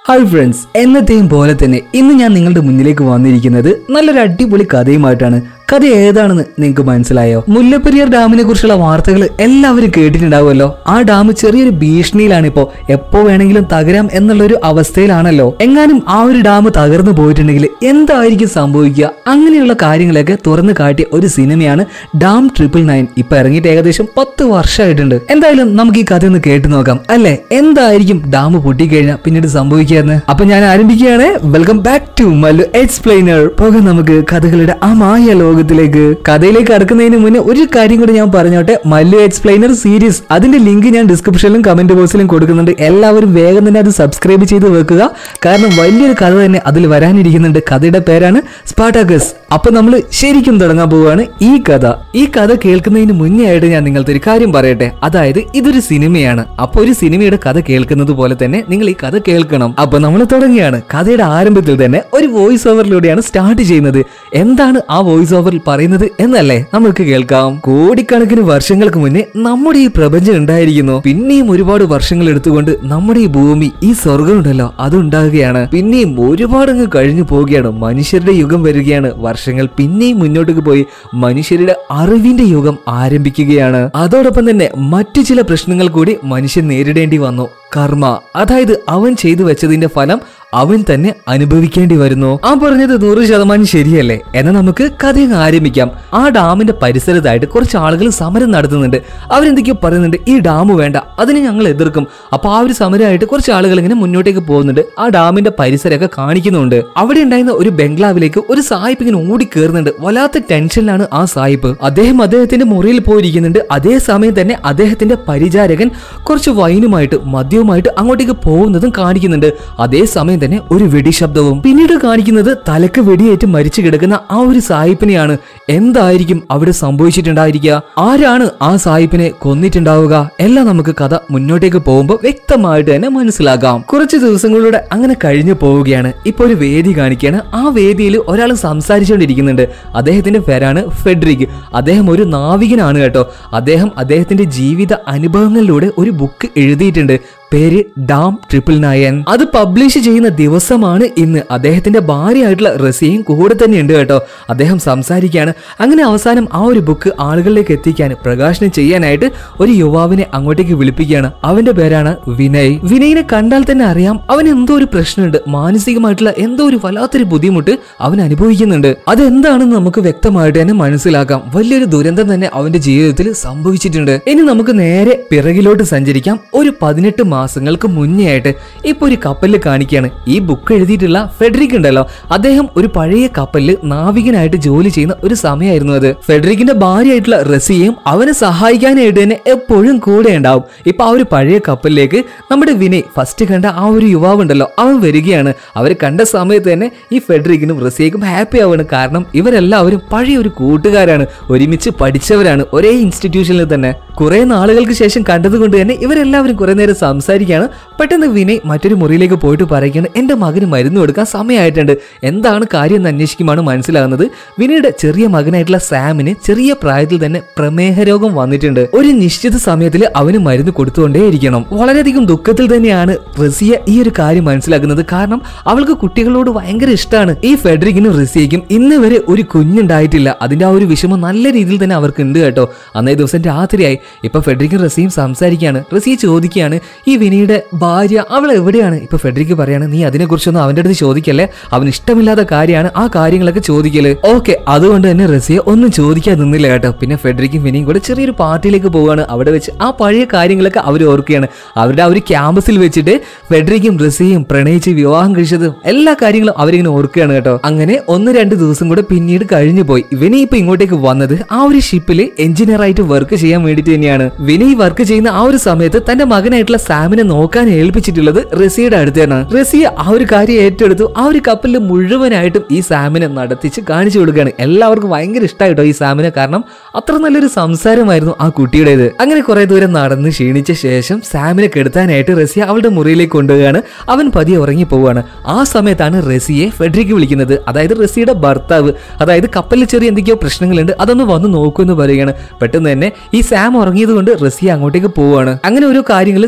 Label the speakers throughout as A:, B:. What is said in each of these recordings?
A: hi friends എന്നത്തെയും പോലെ തന്നെ ഇന്ന് ഞാൻ നിങ്ങളുടെ മുന്നിലേക്ക് വന്നിരിക്കുന്നത് നല്ലൊരു അടിപൊളി കഥയുമായിട്ടാണ് കഥ ഏതാണെന്ന് നിങ്ങൾക്ക് മനസ്സിലായോ മുല്ലപ്പെരിയാർ ഡാമിനെ കുറിച്ചുള്ള വാർത്തകൾ എല്ലാവരും കേട്ടിട്ടുണ്ടാവുമല്ലോ ആ ഡാം ചെറിയൊരു ഭീഷണിയിലാണ് ഇപ്പോ എപ്പോ വേണമെങ്കിലും തകരാം എന്നുള്ള ഒരു അവസ്ഥയിലാണല്ലോ എങ്ങാനും ആ ഒരു ഡാം തകർന്നു പോയിട്ടുണ്ടെങ്കിൽ എന്തായിരിക്കും സംഭവിക്കുക അങ്ങനെയുള്ള കാര്യങ്ങളൊക്കെ തുറന്നു കാട്ടിയ ഒരു സിനിമയാണ് ഡാം ട്രിപ്പിൾ നയൻ ഇപ്പൊ ഇറങ്ങിയിട്ട് ഏകദേശം പത്ത് വർഷമായിട്ടുണ്ട് എന്തായാലും നമുക്ക് ഈ കഥ ഒന്ന് കേട്ടു നോക്കാം അല്ലെ എന്തായിരിക്കും ഡാം പൊട്ടിക്കഴിഞ്ഞാൽ പിന്നീട് സംഭവിക്കാന്ന് അപ്പൊ ഞാൻ ആരംഭിക്കുകയാണ് welcome back to Mallu explainer പോകാം നമുക്ക് കഥകളുടെ ആ മായ ലോകത്തിലേക്ക് കഥയിലേക്ക് കടക്കുന്നതിന് മുന്നേ ഒരു കാര്യം കൂടി ഞാൻ പറഞ്ഞോട്ടെ മല്ലു എക്സ്പ്ലെയിനർ സീരീസ് അതിന്റെ ലിങ്ക് ഞാൻ ഡിസ്ക്രിപ്ഷനിലും കമന്റ് ബോക്സിലും കൊടുക്കുന്നുണ്ട് എല്ലാവരും വേഗം തന്നെ അത് സബ്സ്ക്രൈബ് ചെയ്ത് വെക്കുക കാരണം വലിയൊരു കഥ തന്നെ അതിൽ വരാനിരിക്കുന്നുണ്ട് കഥയുടെ പേരാണ് സ്പാട്ടാക്കസ് അപ്പൊ നമ്മൾ ശരിക്കും തുടങ്ങാൻ പോവുകയാണ് ഈ കഥ ഈ കഥ കേൾക്കുന്നതിന് മുന്നേ ആയിട്ട് ഞാൻ നിങ്ങൾക്ക് ഒരു കാര്യം പറയട്ടെ അതായത് ഇതൊരു സിനിമയാണ് അപ്പൊ ഒരു സിനിമയുടെ കഥ കേൾക്കുന്നത് പോലെ തന്നെ നിങ്ങൾ ഈ കഥ കേൾക്കണം അപ്പൊ നമ്മൾ തുടങ്ങിയാണ് കഥയുടെ ആരംഭത്തിൽ തന്നെ ഒരു വോയിസ് ഓവറിലൂടെയാണ് സ്റ്റാർട്ട് ചെയ്യുന്നത് എന്താണ് ആ വോയിസ് ഓവറിൽ പറയുന്നത് എന്നല്ലേ നമുക്ക് കേൾക്കാം കോടിക്കണക്കിന് വർഷങ്ങൾക്ക് മുന്നേ നമ്മുടെ ഈ പ്രപഞ്ചം ഉണ്ടായിരിക്കുന്നു പിന്നെയും ഒരുപാട് വർഷങ്ങൾ എടുത്തുകൊണ്ട് നമ്മുടെ ഈ ഭൂമി ഈ സ്വർഗം ഉണ്ടല്ലോ അതുണ്ടാകുകയാണ് പിന്നെയും ഒരുപാട് അങ്ങ് കഴിഞ്ഞു പോവുകയാണ് മനുഷ്യരുടെ യുഗം വരികയാണ് വർഷങ്ങൾ പിന്നെയും മുന്നോട്ടേക്ക് പോയി മനുഷ്യരുടെ അറിവിന്റെ യുഗം ആരംഭിക്കുകയാണ് അതോടൊപ്പം തന്നെ മറ്റു ചില പ്രശ്നങ്ങൾ കൂടി മനുഷ്യൻ നേരിടേണ്ടി വന്നു കർമ്മ അതായത് അവൻ ചെയ്തു വെച്ചതിന്റെ ഫലം അവൻ തന്നെ അനുഭവിക്കേണ്ടി വരുന്നു ആ പറഞ്ഞത് നൂറ് ശതമാനം ശരിയല്ലേ എന്നാൽ നമുക്ക് കഥ അങ്ങ് ആരംഭിക്കാം ആ ഡാമിന്റെ പരിസരത്തായിട്ട് കുറച്ച് ആളുകൾ സമരം നടത്തുന്നുണ്ട് അവരെന്തൊക്കെയോ പറയുന്നുണ്ട് ഈ ഡാം വേണ്ട അതിനെ ഞങ്ങൾ എതിർക്കും അപ്പൊ ആ ഒരു സമരമായിട്ട് കുറച്ച് ആളുകൾ ഇങ്ങനെ മുന്നോട്ടേക്ക് പോകുന്നുണ്ട് ആ ഡാമിന്റെ പരിസരമൊക്കെ കാണിക്കുന്നുണ്ട് അവിടെ ഉണ്ടായിരുന്ന ഒരു ബംഗ്ലാവിലേക്ക് ഒരു സായിപ്പ് ഇങ്ങനെ ഓടി കയറുന്നുണ്ട് വല്ലാത്ത ടെൻഷനിലാണ് ആ സായിപ്പ് അദ്ദേഹം അദ്ദേഹത്തിന്റെ മുറിയിൽ പോയിരിക്കുന്നുണ്ട് അതേ സമയം തന്നെ അദ്ദേഹത്തിന്റെ പരിചാരകൻ കുറച്ച് വൈനുമായിട്ട് മദ്യവുമായിട്ട് അങ്ങോട്ടേക്ക് പോകുന്നതും കാണിക്കുന്നുണ്ട് അതേ സമയം തന്നെ ഒരു വെടിശബ്ദവും പിന്നീട് കാണിക്കുന്നത് തലക്ക് വെടിയേറ്റ് മരിച്ചു കിടക്കുന്ന ആ ഒരു സായിപ്പിനെയാണ് എന്തായിരിക്കും അവിടെ സംഭവിച്ചിട്ടുണ്ടായിരിക്കുക ആരാണ് ആ സായിപ്പിനെ കൊന്നിട്ടുണ്ടാവുക എല്ലാം നമുക്ക് കഥ മുന്നോട്ടേക്ക് പോകുമ്പോൾ വ്യക്തമായിട്ട് തന്നെ മനസ്സിലാക്കാം കുറച്ച് ദിവസങ്ങളിലൂടെ അങ്ങനെ കഴിഞ്ഞു പോവുകയാണ് ഇപ്പൊ ഒരു വേദി കാണിക്കുകയാണ് ആ വേദിയിൽ ഒരാൾ സംസാരിച്ചുകൊണ്ടിരിക്കുന്നുണ്ട് അദ്ദേഹത്തിന്റെ പേരാണ് ഫെഡറിക് അദ്ദേഹം ഒരു നാവികനാണ് കേട്ടോ അദ്ദേഹം അദ്ദേഹത്തിന്റെ ജീവിത അനുഭവങ്ങളിലൂടെ ഒരു ബുക്ക് എഴുതിയിട്ടുണ്ട് പേര് ഡാം ട്രിപ്പിൾ നയൻ അത് പബ്ലിഷ് ചെയ്യുന്ന ദിവസമാണ് ഇന്ന് അദ്ദേഹത്തിന്റെ ഭാര്യയായിട്ടുള്ള റസിയും കൂടെ തന്നെ ഉണ്ട് കേട്ടോ അദ്ദേഹം സംസാരിക്കുകയാണ് അങ്ങനെ അവസാനം ആ ഒരു ബുക്ക് ആളുകളിലേക്ക് എത്തിക്കാൻ പ്രകാശനം ചെയ്യാനായിട്ട് ഒരു യുവാവിനെ അങ്ങോട്ടേക്ക് വിളിപ്പിക്കുകയാണ് അവന്റെ പേരാണ് വിനയ് വിനയിനെ കണ്ടാൽ തന്നെ അറിയാം അവൻ എന്തോ ഒരു പ്രശ്നമുണ്ട് മാനസികമായിട്ടുള്ള എന്തോ ഒരു വല്ലാത്തൊരു ബുദ്ധിമുട്ട് അവൻ അനുഭവിക്കുന്നുണ്ട് അതെന്താണെന്ന് നമുക്ക് വ്യക്തമായിട്ട് തന്നെ മനസ്സിലാക്കാം വലിയൊരു ദുരന്തം തന്നെ അവന്റെ ജീവിതത്തിൽ സംഭവിച്ചിട്ടുണ്ട് ഇനി നമുക്ക് നേരെ പിറകിലോട്ട് സഞ്ചരിക്കാം ഒരു പതിനെട്ട് മാസങ്ങൾക്ക് മുന്നേ ആയിട്ട് ഇപ്പൊ ഒരു കപ്പലിൽ കാണിക്കുകയാണ് ഈ ബുക്ക് എഴുതിയിട്ടുള്ള ഫെഡറിക് ഉണ്ടല്ലോ അദ്ദേഹം ഒരു പഴയ കപ്പലിൽ നാവികനായിട്ട് ജോലി ചെയ്യുന്ന ഒരു സമയമായിരുന്നു അത് ഫെഡറിക്കിന്റെ ഭാര്യയായിട്ടുള്ള റസിയയും അവനെ സഹായിക്കാനായിട്ട് തന്നെ എപ്പോഴും കൂടെ ഉണ്ടാവും ഇപ്പൊ ആ ഒരു പഴയ കപ്പലിലേക്ക് നമ്മുടെ വിനയ് ഫസ്റ്റ് കണ്ട ആ ഒരു യുവാവ് ഉണ്ടല്ലോ അവൻ വരികയാണ് അവർ കണ്ട സമയത്ത് തന്നെ ഈ ഫെഡറിക്കിനും റസിയക്കും ഹാപ്പി ആവാണ് കാരണം ഇവരെല്ലാവരും പഴയ ഒരു കൂട്ടുകാരാണ് ഒരുമിച്ച് പഠിച്ചവരാണ് ഒരേ ഇൻസ്റ്റിറ്റ്യൂഷനിൽ തന്നെ കുറെ നാളുകൾക്ക് ശേഷം കണ്ടതുകൊണ്ട് തന്നെ ഇവരെല്ലാവരും കുറെ നേരം സംസാരിക്കുകയാണ് പെട്ടെന്ന് വിനയ് മറ്റൊരു മുറിയിലേക്ക് പോയിട്ട് പറയുകയാണ് എന്റെ മകന് മരുന്ന് കൊടുക്കാൻ സമയമായിട്ടുണ്ട് എന്താണ് കാര്യം എന്ന് അന്വേഷിക്കുമാണ് മനസ്സിലാകുന്നത് വിനയുടെ ചെറിയ മകനായിട്ടുള്ള സാമിന് ചെറിയ പ്രായത്തിൽ തന്നെ പ്രമേഹ രോഗം വന്നിട്ടുണ്ട് ഒരു നിശ്ചിത സമയത്തിൽ അവന് മരുന്ന് കൊടുത്തുകൊണ്ടേയിരിക്കണം വളരെയധികം ദുഃഖത്തിൽ തന്നെയാണ് റസിയ ഈ ഒരു കാര്യം മനസ്സിലാക്കുന്നത് കാരണം അവൾക്ക് കുട്ടികളോട് ഭയങ്കര ഇഷ്ടമാണ് ഈ ഫെഡറിക്കിനും റസിയയ്ക്കും ഇന്ന് വരെ ഒരു കുഞ്ഞുണ്ടായിട്ടില്ല അതിന്റെ ആ ഒരു വിഷമം നല്ല രീതിയിൽ തന്നെ അവർക്ക് ഉണ്ട് കേട്ടോ അന്നേ ദിവസം രാത്രിയായി ഇപ്പൊ ഫെഡറിക്കും റസിയും സംസാരിക്കുകയാണ് റസിയ ചോദിക്കുകയാണ് ഈ വിനിയുടെ ഭാര്യ അവൾ എവിടെയാണ് ഇപ്പൊ ഫെഡറിക്ക് പറയാണ് നീ അതിനെക്കുറിച്ചൊന്നും അവന്റെ അടുത്ത് ചോദിക്കല്ലേ അവന് ഇഷ്ടമില്ലാത്ത കാര്യമാണ് ആ കാര്യങ്ങളൊക്കെ ചോദിക്കല് ഓക്കെ അതുകൊണ്ട് തന്നെ റസിയ ഒന്നും ചോദിക്കാൻ നിന്നില്ല കേട്ടോ പിന്നെ ഫെഡറിക്കും വിനിയും കൂടെ ചെറിയൊരു പാർട്ടിയിലേക്ക് പോവാണ് അവിടെ വെച്ച് ആ പഴയ കാര്യങ്ങളൊക്കെ അവർ ഓർക്കുകയാണ് അവരുടെ ആ ഒരു ക്യാമ്പസിൽ വെച്ചിട്ട് ഫെഡറിക്കും റസിയും പ്രണയിച്ച് വിവാഹം കഴിച്ചതും എല്ലാ കാര്യങ്ങളും അവരിങ്ങനെ ഓർക്കുകയാണ് കേട്ടോ അങ്ങനെ ഒന്ന് രണ്ട് ദിവസം കൂടെ പിന്നീട് കഴിഞ്ഞു പോയി വിനയ് ഇപ്പൊ ഇങ്ങോട്ടേക്ക് വന്നത് ആ ഒരു ഷിപ്പിൽ എഞ്ചിനീയർ ആയിട്ട് വർക്ക് ചെയ്യാൻ വേണ്ടിയിട്ട് തന്നെയാണ് വിനയ് വർക്ക് ചെയ്യുന്ന ആ ഒരു സമയത്ത് തന്റെ മകനായിട്ടുള്ള സാമിനെ നോക്കാൻ ഏൽപ്പിച്ചിട്ടുള്ളത് റസിയുടെ അടുത്താണ് റസിയ ആ ഒരു കാര്യം ഏറ്റെടുത്തു ആ ഒരു കപ്പലിൽ മുഴുവനായിട്ടും ഈ സാമിനെ നടത്തിച്ച് കാണിച്ചു കൊടുക്കുകയാണ് എല്ലാവർക്കും ഭയങ്കര ഇഷ്ടമായിട്ടോ ഈ സാമിനെ കാരണം അത്ര നല്ലൊരു സംസാരമായിരുന്നു ആ കുട്ടിയുടേത് അങ്ങനെ കുറെ ദൂരം നടന്ന് ക്ഷീണിച്ച ശേഷം സാമിനെ കെടുത്താനായിട്ട് റസിയ അവളുടെ മുറിയിലേക്ക് കൊണ്ടുപോവുകയാണ് അവൻ പതിയെ ഉറങ്ങി പോവുകയാണ് ആ സമയത്താണ് റസിയെ ഫെഡറിക്ക് വിളിക്കുന്നത് അതായത് റസിയുടെ ഭർത്താവ് അതായത് കപ്പലിൽ ചെറിയ എന്തൊക്കെയോ പ്രശ്നങ്ങളുണ്ട് അതൊന്ന് വന്ന് നോക്കുമെന്ന് പറയുകയാണ് പെട്ടെന്ന് തന്നെ ഈ സാം ഉറങ്ങിയത് കൊണ്ട് റസിയ അങ്ങോട്ടേക്ക് പോവുകയാണ് അങ്ങനെ ഓരോ കാര്യങ്ങൾ സിസ്റ്റത്തിൽ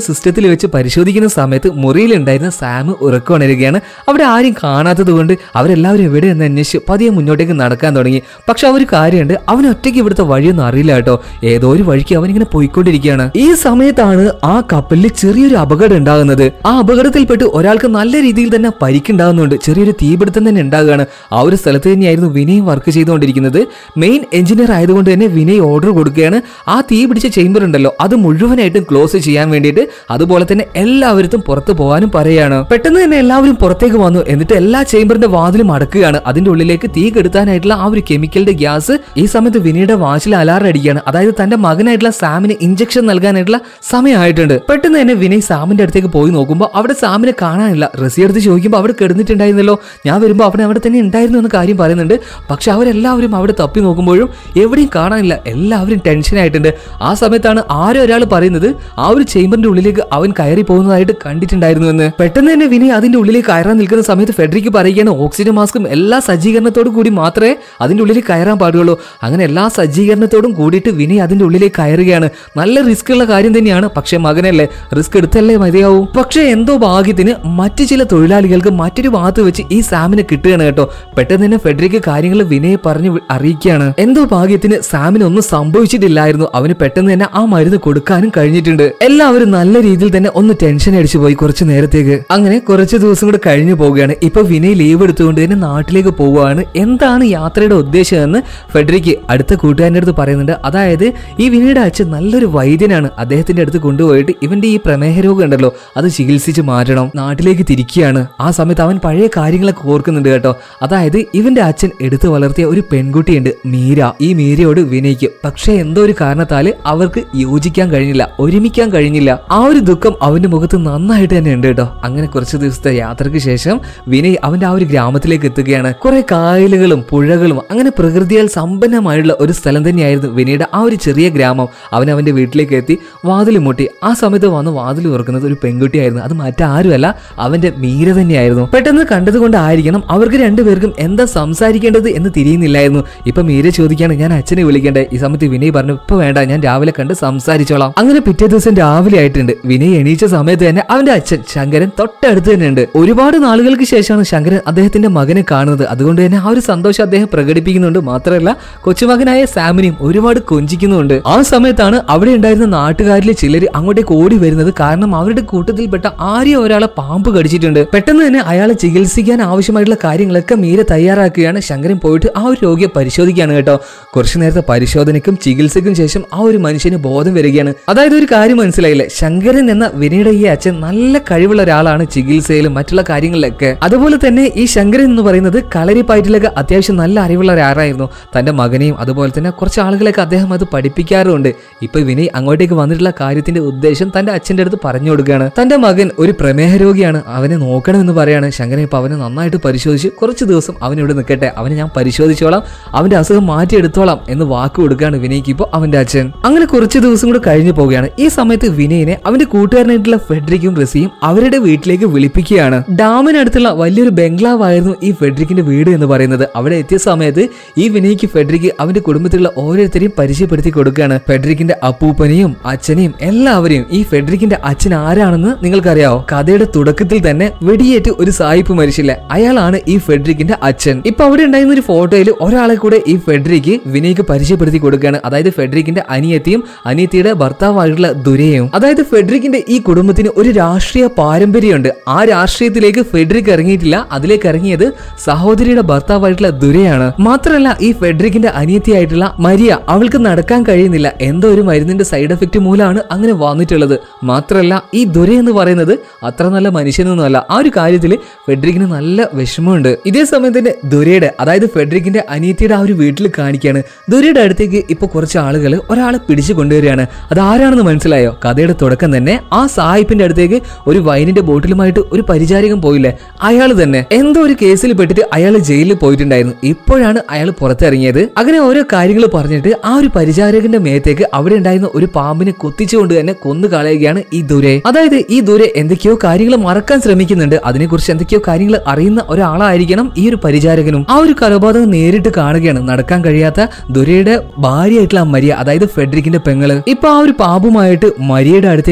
A: വെച്ച് പരിശോധിക്കുന്ന സമയത്ത് മുറിയിലുണ്ടായിരുന്ന സാം ഉറക്കമുണരുകയാണ് അവിടെ ആരും കാണാത്തത് കൊണ്ട് അവരെല്ലാവരും എവിടെ എന്ന് അന്വേഷിച്ച് പതിയെ മുന്നോട്ടേക്ക് നടക്കാൻ തുടങ്ങി പക്ഷെ ആ ഒരു കാര്യമുണ്ട് അവൻ ഒറ്റയ്ക്ക് ഇവിടുത്തെ വഴിയൊന്നും അറിയില്ല കേട്ടോ ഏതോ ഒരു വഴിക്ക് അവൻ ഇങ്ങനെ പോയിക്കൊണ്ടിരിക്കുകയാണ് ഈ സമയത്താണ് ആ കപ്പലിൽ ചെറിയൊരു അപകടം ഉണ്ടാകുന്നത് ആ അപകടത്തിൽപ്പെട്ട് ഒരാൾക്ക് നല്ല രീതിയിൽ തന്നെ പരിക്കുണ്ടാകുന്നുണ്ട് ചെറിയൊരു തീപിടുത്തം തന്നെ ഉണ്ടാകുകയാണ് ആ ഒരു സ്ഥലത്ത് തന്നെയായിരുന്നു വിനയ് വർക്ക് ചെയ്തുകൊണ്ടിരിക്കുന്നത് മെയിൻ എഞ്ചിനീയർ ആയതുകൊണ്ട് തന്നെ വിനയ് ഓർഡർ കൊടുക്കുകയാണ് ആ തീ പിടിച്ച ചേംബർ ഉണ്ടല്ലോ അത് മുഴുവനായിട്ടും ക്ലോസ് ചെയ്യാൻ വേണ്ടിയിട്ട് അതുപോലെ തന്നെ എല്ലാവരും പുറത്ത് പോകാനും പറയുകയാണ് പെട്ടെന്ന് തന്നെ എല്ലാവരും പുറത്തേക്ക് വന്നു എന്നിട്ട് എല്ലാ ചേംബറിന്റെ വാതിലും അടക്കുകയാണ് അതിന്റെ ഉള്ളിലേക്ക് തീ കെടുത്താനായിട്ടുള്ള ആ ഒരു കെമിക്കലിന്റെ ഗ്യാസ് ഈ സമയത്ത് വിനയുടെ വാച്ചിൽ അലാറം അടിക്കുകയാണ് അതായത് തന്റെ മകനായിട്ടുള്ള സാമിന് ഇഞ്ചക്ഷൻ നൽകാനായിട്ടുള്ള സമയമായിട്ടുണ്ട് പെട്ടെന്ന് തന്നെ വിനയ് സാമിന്റെ അടുത്തേക്ക് പോയി നോക്കുമ്പോൾ അവിടെ സാമിനെ കാണാനില്ല റസി എടുത്ത് ചോദിക്കുമ്പോൾ അവിടെ കിടന്നിട്ടുണ്ടായിരുന്നല്ലോ ഞാൻ വരുമ്പോൾ അവൻ അവിടെ തന്നെ ഉണ്ടായിരുന്നു എന്ന കാര്യം പറയുന്നുണ്ട് പക്ഷെ അവരെല്ലാവരും അവിടെ തപ്പി നോക്കുമ്പോഴും എവിടെയും കാണാനില്ല എല്ലാവരും ടെൻഷൻ ആയിട്ടുണ്ട് ആ സമയത്താണ് ആരോ ഒരാൾ പറയുന്നത് ആ ഒരു ചേംബറിന്റെ ഉള്ളിലേക്ക് അവൻ കയറി പോകുന്നതായിട്ട് കണ്ടിട്ടുണ്ടായിരുന്നു എന്ന് പെട്ടെന്ന് തന്നെ വിനയ് അതിന്റെ ഉള്ളിലേക്ക് കയറാൻ നിൽക്കുന്ന സമയത്ത് ഫെഡറിക്ക് പറയുകയാണ് ഓക്സിജൻ മാസ്കും എല്ലാ സജ്ജീകരണത്തോടും കൂടി മാത്രമേ അതിന്റെ ഉള്ളിൽ കയറാൻ പാടുള്ളൂ അങ്ങനെ എല്ലാ സജ്ജീകരണത്തോടും കൂടിയിട്ട് വിനയ് അതിന്റെ ഉള്ളിലേക്ക് കയറുകയാണ് നല്ല റിസ്ക് ഉള്ള കാര്യം തന്നെയാണ് പക്ഷെ മകനല്ലേ റിസ്ക് എടുത്തല്ലേ മതിയാവും പക്ഷെ എന്തോ ഭാഗ്യത്തിന് മറ്റു ചില തൊഴിലാളികൾക്ക് മറ്റൊരു ഭാഗത്ത് വെച്ച് ഈ സാമിനെ കിട്ടുകയാണ് കേട്ടോ പെട്ടെന്ന് തന്നെ ഫെഡറിക്ക് കാര്യങ്ങൾ വിനയെ പറഞ്ഞു വി- അറിയിക്കുകയാണ് എന്തോ ഭാഗ്യത്തിന് സാമിന് ഒന്നും സംഭവിച്ചിട്ടില്ലായിരുന്നു അവന് പെട്ടെന്ന് തന്നെ ആ മരുന്ന് കൊടുക്കാനും കഴിഞ്ഞിട്ടുണ്ട് എല്ലാവരും നല്ല രീതിയിൽ തന്നെ ഒന്ന് ടെൻഷൻ അടിച്ചു പോയി കുറച്ച് നേരത്തേക്ക് അങ്ങനെ കുറച്ച് ദിവസം കൂടെ കഴിഞ്ഞു പോവുകയാണ് ഇപ്പൊ വിനയ് ലീവ് എടുത്തുകൊണ്ട് തന്നെ നാട്ടിലേക്ക് പോവുകയാണ് എന്താണ് യാത്രയുടെ ഉദ്ദേശം എന്ന് ഫെഡറിക്ക് അടുത്ത കൂട്ടുകാരൻ്റെ അടുത്ത് പറയുന്നുണ്ട് അതായത് ഈ വിനയുടെ അച്ഛൻ നല്ലൊരു വൈദ്യനാണ് അദ്ദേഹത്തിന്റെ അടുത്ത് കൊണ്ടുപോയിട്ട് ഇവന്റെ ഈ പ്രമേഹ രോഗം ഉണ്ടല്ലോ അത് ചികിത്സിച്ച് മാറ്റണം നാട്ടിലേക്ക് തിരിക്കുകയാണ് ആ സമയത്ത് അവൻ പഴയ കാര്യങ്ങളൊക്കെ ഓർക്കുന്നുണ്ട് കേട്ടോ അതായത് ഇവന്റെ അച്ഛൻ എടുത്തു വളർത്തിയ ഒരു പെൺകുട്ടിയുണ്ട് മീര ഈ മീരയോട് വിനയ്ക്ക് പക്ഷേ എന്തോ ഒരു കാരണത്താല് അവർക്ക് യോജിക്കാൻ കഴിഞ്ഞില്ല ഒരുമിക്കാൻ കഴിഞ്ഞില്ല ആ ഒരു ദുഃഖം അവന്റെ മുഖത്ത് നന്നായിട്ട് തന്നെ ഉണ്ട് കേട്ടോ അങ്ങനെ കുറച്ച് ദിവസത്തെ യാത്രയ്ക്ക് ശേഷം വിനയ് അവന്റെ ആ ഒരു ഗ്രാമത്തിലേക്ക് എത്തുകയാണ് കുറെ കായലുകളും പുഴകളും അങ്ങനെ പ്രകൃതിയാൽ സമ്പന്നമായുള്ള ഒരു സ്ഥലം തന്നെയായിരുന്നു വിനയുടെ ആ ഒരു ചെറിയ ഗ്രാമം അവൻ അവന്റെ വീട്ടിലേക്ക് എത്തി വാതിൽ മുട്ടി ആ സമയത്ത് വന്ന് വാതിൽ തുറക്കുന്നത് ഒരു പെൺകുട്ടിയായിരുന്നു അത് മറ്റാരുമല്ല അവന്റെ മീര തന്നെയായിരുന്നു പെട്ടെന്ന് കണ്ടതുകൊണ്ടായിരിക്കണം അവർക്ക് രണ്ടുപേർക്കും എന്താ സംസാരിക്കേണ്ടത് എന്ന് തിരിയുന്നില്ലായിരുന്നു ഇപ്പൊ മീര ചോദിക്കാണ് ഞാൻ അച്ഛനെ വിളിക്കണ്ടേ ഈ സമയത്ത് വിനയ് പറഞ്ഞു ഇപ്പൊ വേണ്ട ഞാൻ രാവിലെ കണ്ട് സംസാരിച്ചോളാം അങ്ങനെ പിറ്റേ ദിവസം രാവിലെ ആയിട്ടുണ്ട് വിനയ് എണീച്ച സമയത്ത് തന്നെ അവന്റെ അച്ഛൻ ശങ്കരൻ തൊട്ടടുത്ത് തന്നെ ഉണ്ട് ഒരുപാട് നാളുകൾക്ക് ശേഷമാണ് ശങ്കരൻ അദ്ദേഹത്തിന്റെ മകനെ കാണുന്നത് അതുകൊണ്ട് തന്നെ ആ ഒരു സന്തോഷം അദ്ദേഹം പ്രകടിപ്പിക്കുന്നുണ്ട് മാത്രമല്ല കൊച്ചുമകനായ സാമിനെയും ഒരുപാട് കൊഞ്ചിക്കുന്നുണ്ട് ആ സമയത്താണ് അവിടെ ഉണ്ടായിരുന്ന നാട്ടുകാരിലെ ചിലർ അങ്ങോട്ടേക്ക് ഓടി വരുന്നത് കാരണം അവരുടെ കൂട്ടത്തിൽപ്പെട്ട ആരെയോ ഒരാളെ പാമ്പ് കടിച്ചിട്ടുണ്ട് പെട്ടെന്ന് തന്നെ അയാളെ ചികിത്സിക്കാൻ ആവശ്യമായിട്ടുള്ള കാര്യങ്ങളൊക്കെ മീര തയ്യാറാക്കുകയാണ് ശങ്കരൻ പോയിട്ട് ആ ഒരു രോഗിയെ പരിശോധിക്കുകയാണ് കേട്ടോ കുറച്ചു നേരത്തെ പരിശോധനയ്ക്കും ചികിത്സയ്ക്കും ശേഷം ആ ഒരു മനുഷ്യന് ബോധം വരികയാണ് അതായത് ഒരു കാര്യം മനസ്സിലായില്ലേ ശങ്കരൻ എന്ന വിനയുടെ ഈ അച്ഛൻ നല്ല കഴിവുള്ള ഒരാളാണ് ചികിത്സയിലും മറ്റുള്ള കാര്യങ്ങളിലൊക്കെ അതുപോലെ തന്നെ ഈ ശങ്കരൻ എന്ന് പറയുന്നത് കളരിപ്പയറ്റിലൊക്കെ അത്യാവശ്യം നല്ല അറിവുള്ള ഒരാളായിരുന്നു തന്റെ മകനെയും അതുപോലെ തന്നെ കുറച്ച് ആളുകളൊക്കെ അദ്ദേഹം അത് പഠിപ്പിക്കാറുമുണ്ട് ഇപ്പൊ വിനയ് അങ്ങോട്ടേക്ക് വന്നിട്ടുള്ള കാര്യത്തിന്റെ ഉദ്ദേശം തന്റെ അച്ഛന്റെ അടുത്ത് പറഞ്ഞു കൊടുക്കുകയാണ് തന്റെ മകൻ ഒരു പ്രമേഹ രോഗിയാണ് അവനെ നോക്കണമെന്ന് പറയാണ് ശങ്കരൻ ഇപ്പൊ അവനെ നന്നായിട്ട് പരിശോധിച്ച് കുറച്ച് ദിവസം അവൻ ഇവിടെ നിൽക്കട്ടെ അവനെ ഞാൻ പരിശോധിച്ചോളാം അവന്റെ അസുഖം മാറ്റിയെടുത്തോളാം എന്ന് വാക്ക് കൊടുക്കുകയാണ് വിനയ്ക്ക് ഇപ്പോൾ അവന്റെ അച്ഛൻ അങ്ങനെ കുറച്ച് ദിവസം കൂടെ കഴിഞ്ഞു പോവുകയാണ് ഈ സമയത്ത് വിനയനെ അവന്റെ കൂട്ടുകാരനായിട്ടുള്ള ഫെഡറിക്കും റസിയും അവരുടെ വീട്ടിലേക്ക് വിളിപ്പിക്കുകയാണ് ഡാമിനടുത്തുള്ള വലിയൊരു ബംഗ്ലാവ് ആയിരുന്നു ഈ ഫെഡറിക്കിന്റെ വീട് എന്ന് പറയുന്നത് അവിടെ എത്തിയ സമയത്ത് ഈ വിനയ്ക്ക് ഫെഡറിക്ക് അവന്റെ കുടുംബത്തിലുള്ള ഓരോരുത്തരെയും പരിചയപ്പെടുത്തി കൊടുക്കുകയാണ് ഫെഡറിക്കിന്റെ അപ്പൂപ്പനെയും അച്ഛനെയും എല്ലാവരെയും ഈ ഫെഡറിക്കിന്റെ അച്ഛൻ ആരാണെന്ന് നിങ്ങൾക്കറിയാവോ കഥയുടെ തുടക്കത്തിൽ തന്നെ വെടിയേറ്റ് ഒരു സായിപ്പ് മരിച്ചില്ല അയാളാണ് ഈ ഫെഡറിക്കിന്റെ അച്ഛൻ ഇപ്പൊ അവിടെ ഉണ്ടായിരുന്ന ഒരു ഫോട്ടോയിൽ ഒരാളെ കൂടെ ഈ ഫെഡറിക്ക് വിനയ്ക്ക് പരിചയപ്പെടുത്തി കൊടുക്കുകയാണ് അതായത് ഫെഡറിക്കിന്റെ അനിയത്തിയും അനിയത്തിയുടെ ഭർത്താവായിട്ടുള്ള ദുരയും അതായത് ഫെഡറിക്കിന്റെ ഈ കുടുംബത്തിന് ഒരു രാഷ്ട്രീയ പാരമ്പര്യമുണ്ട് ആ രാഷ്ട്രീയത്തിലേക്ക് ഫെഡറിക് ഇറങ്ങിയിട്ടില്ല അതിലേക്ക് ഇറങ്ങിയത് സഹോദരിയുടെ ഭർത്താവായിട്ടുള്ള ദുരയാണ് മാത്രമല്ല ഈ ഫെഡറിക്കിന്റെ അനിയത്തിയായിട്ടുള്ള മരിയ അവൾക്ക് നടക്കാൻ കഴിയുന്നില്ല എന്തോ ഒരു മരുന്നിന്റെ സൈഡ് എഫക്റ്റ് മൂലമാണ് അങ്ങനെ വന്നിട്ടുള്ളത് മാത്രമല്ല ഈ ദുര എന്ന് പറയുന്നത് അത്ര നല്ല മനുഷ്യനൊന്നുമല്ല ആ ഒരു കാര്യത്തിൽ ഫെഡറിക്കിന് നല്ല വിഷമമുണ്ട് ഇതേ സമയത്ത് തന്നെ ദുരയുടെ അതായത് ഫെഡറിക്കിന്റെ അനിയത്തിയുടെ ആ ഒരു വീട്ടിൽ കാണിക്കുകയാണ് ദുരയുടെ അടുത്തേക്ക് ഇപ്പൊ കുറച്ച് ആളുകൾ ഒരാളെ പിടിച്ചു കൊണ്ടുവരികയാണ് അത് ആരാണെന്ന് മനസ്സിലായോ കഥയുടെ തുടക്കം തന്നെ ആ സായിപ്പിന്റെ അടുത്തേക്ക് ഒരു വൈനിന്റെ ബോട്ടിലുമായിട്ട് ഒരു പരിചാരകൻ പോയില്ലേ അയാൾ തന്നെ എന്തോ ഒരു കേസിൽ പെട്ടിട്ട് അയാൾ ജയിലിൽ പോയിട്ടുണ്ടായിരുന്നു ഇപ്പോഴാണ് അയാൾ പുറത്തിറങ്ങിയത് അങ്ങനെ ഓരോ കാര്യങ്ങൾ പറഞ്ഞിട്ട് ആ ഒരു പരിചാരകന്റെ മേത്തേക്ക് അവിടെ ഉണ്ടായിരുന്ന ഒരു പാമ്പിനെ കൊത്തിച്ചുകൊണ്ട് തന്നെ കൊന്നു കളയുകയാണ് ഈ ദുരെ അതായത് ഈ ദുരെ എന്തൊക്കെയോ കാര്യങ്ങൾ മറക്കാൻ ശ്രമിക്കുന്നുണ്ട് അതിനെക്കുറിച്ച് എന്തൊക്കെയോ കാര്യങ്ങൾ അറിയുന്ന ഒരാളായിരിക്കണം ഈ ഒരു പരിചാരകനും ആ ഒരു കൊലപാതകം നേരിട്ട് കാണുകയാണ് നടക്കാൻ കഴിയാത്ത ദുരയുടെ ഭാര്യയായിട്ടുള്ള ആ മരിയ അതായത് ഫെഡറിക്കിന്റെ പെങ്ങള് ഇപ്പൊ ആ ഒരു പാമ്പുമായിട്ട് മരിയയുടെ അടുത്തേക്ക് ദുരെ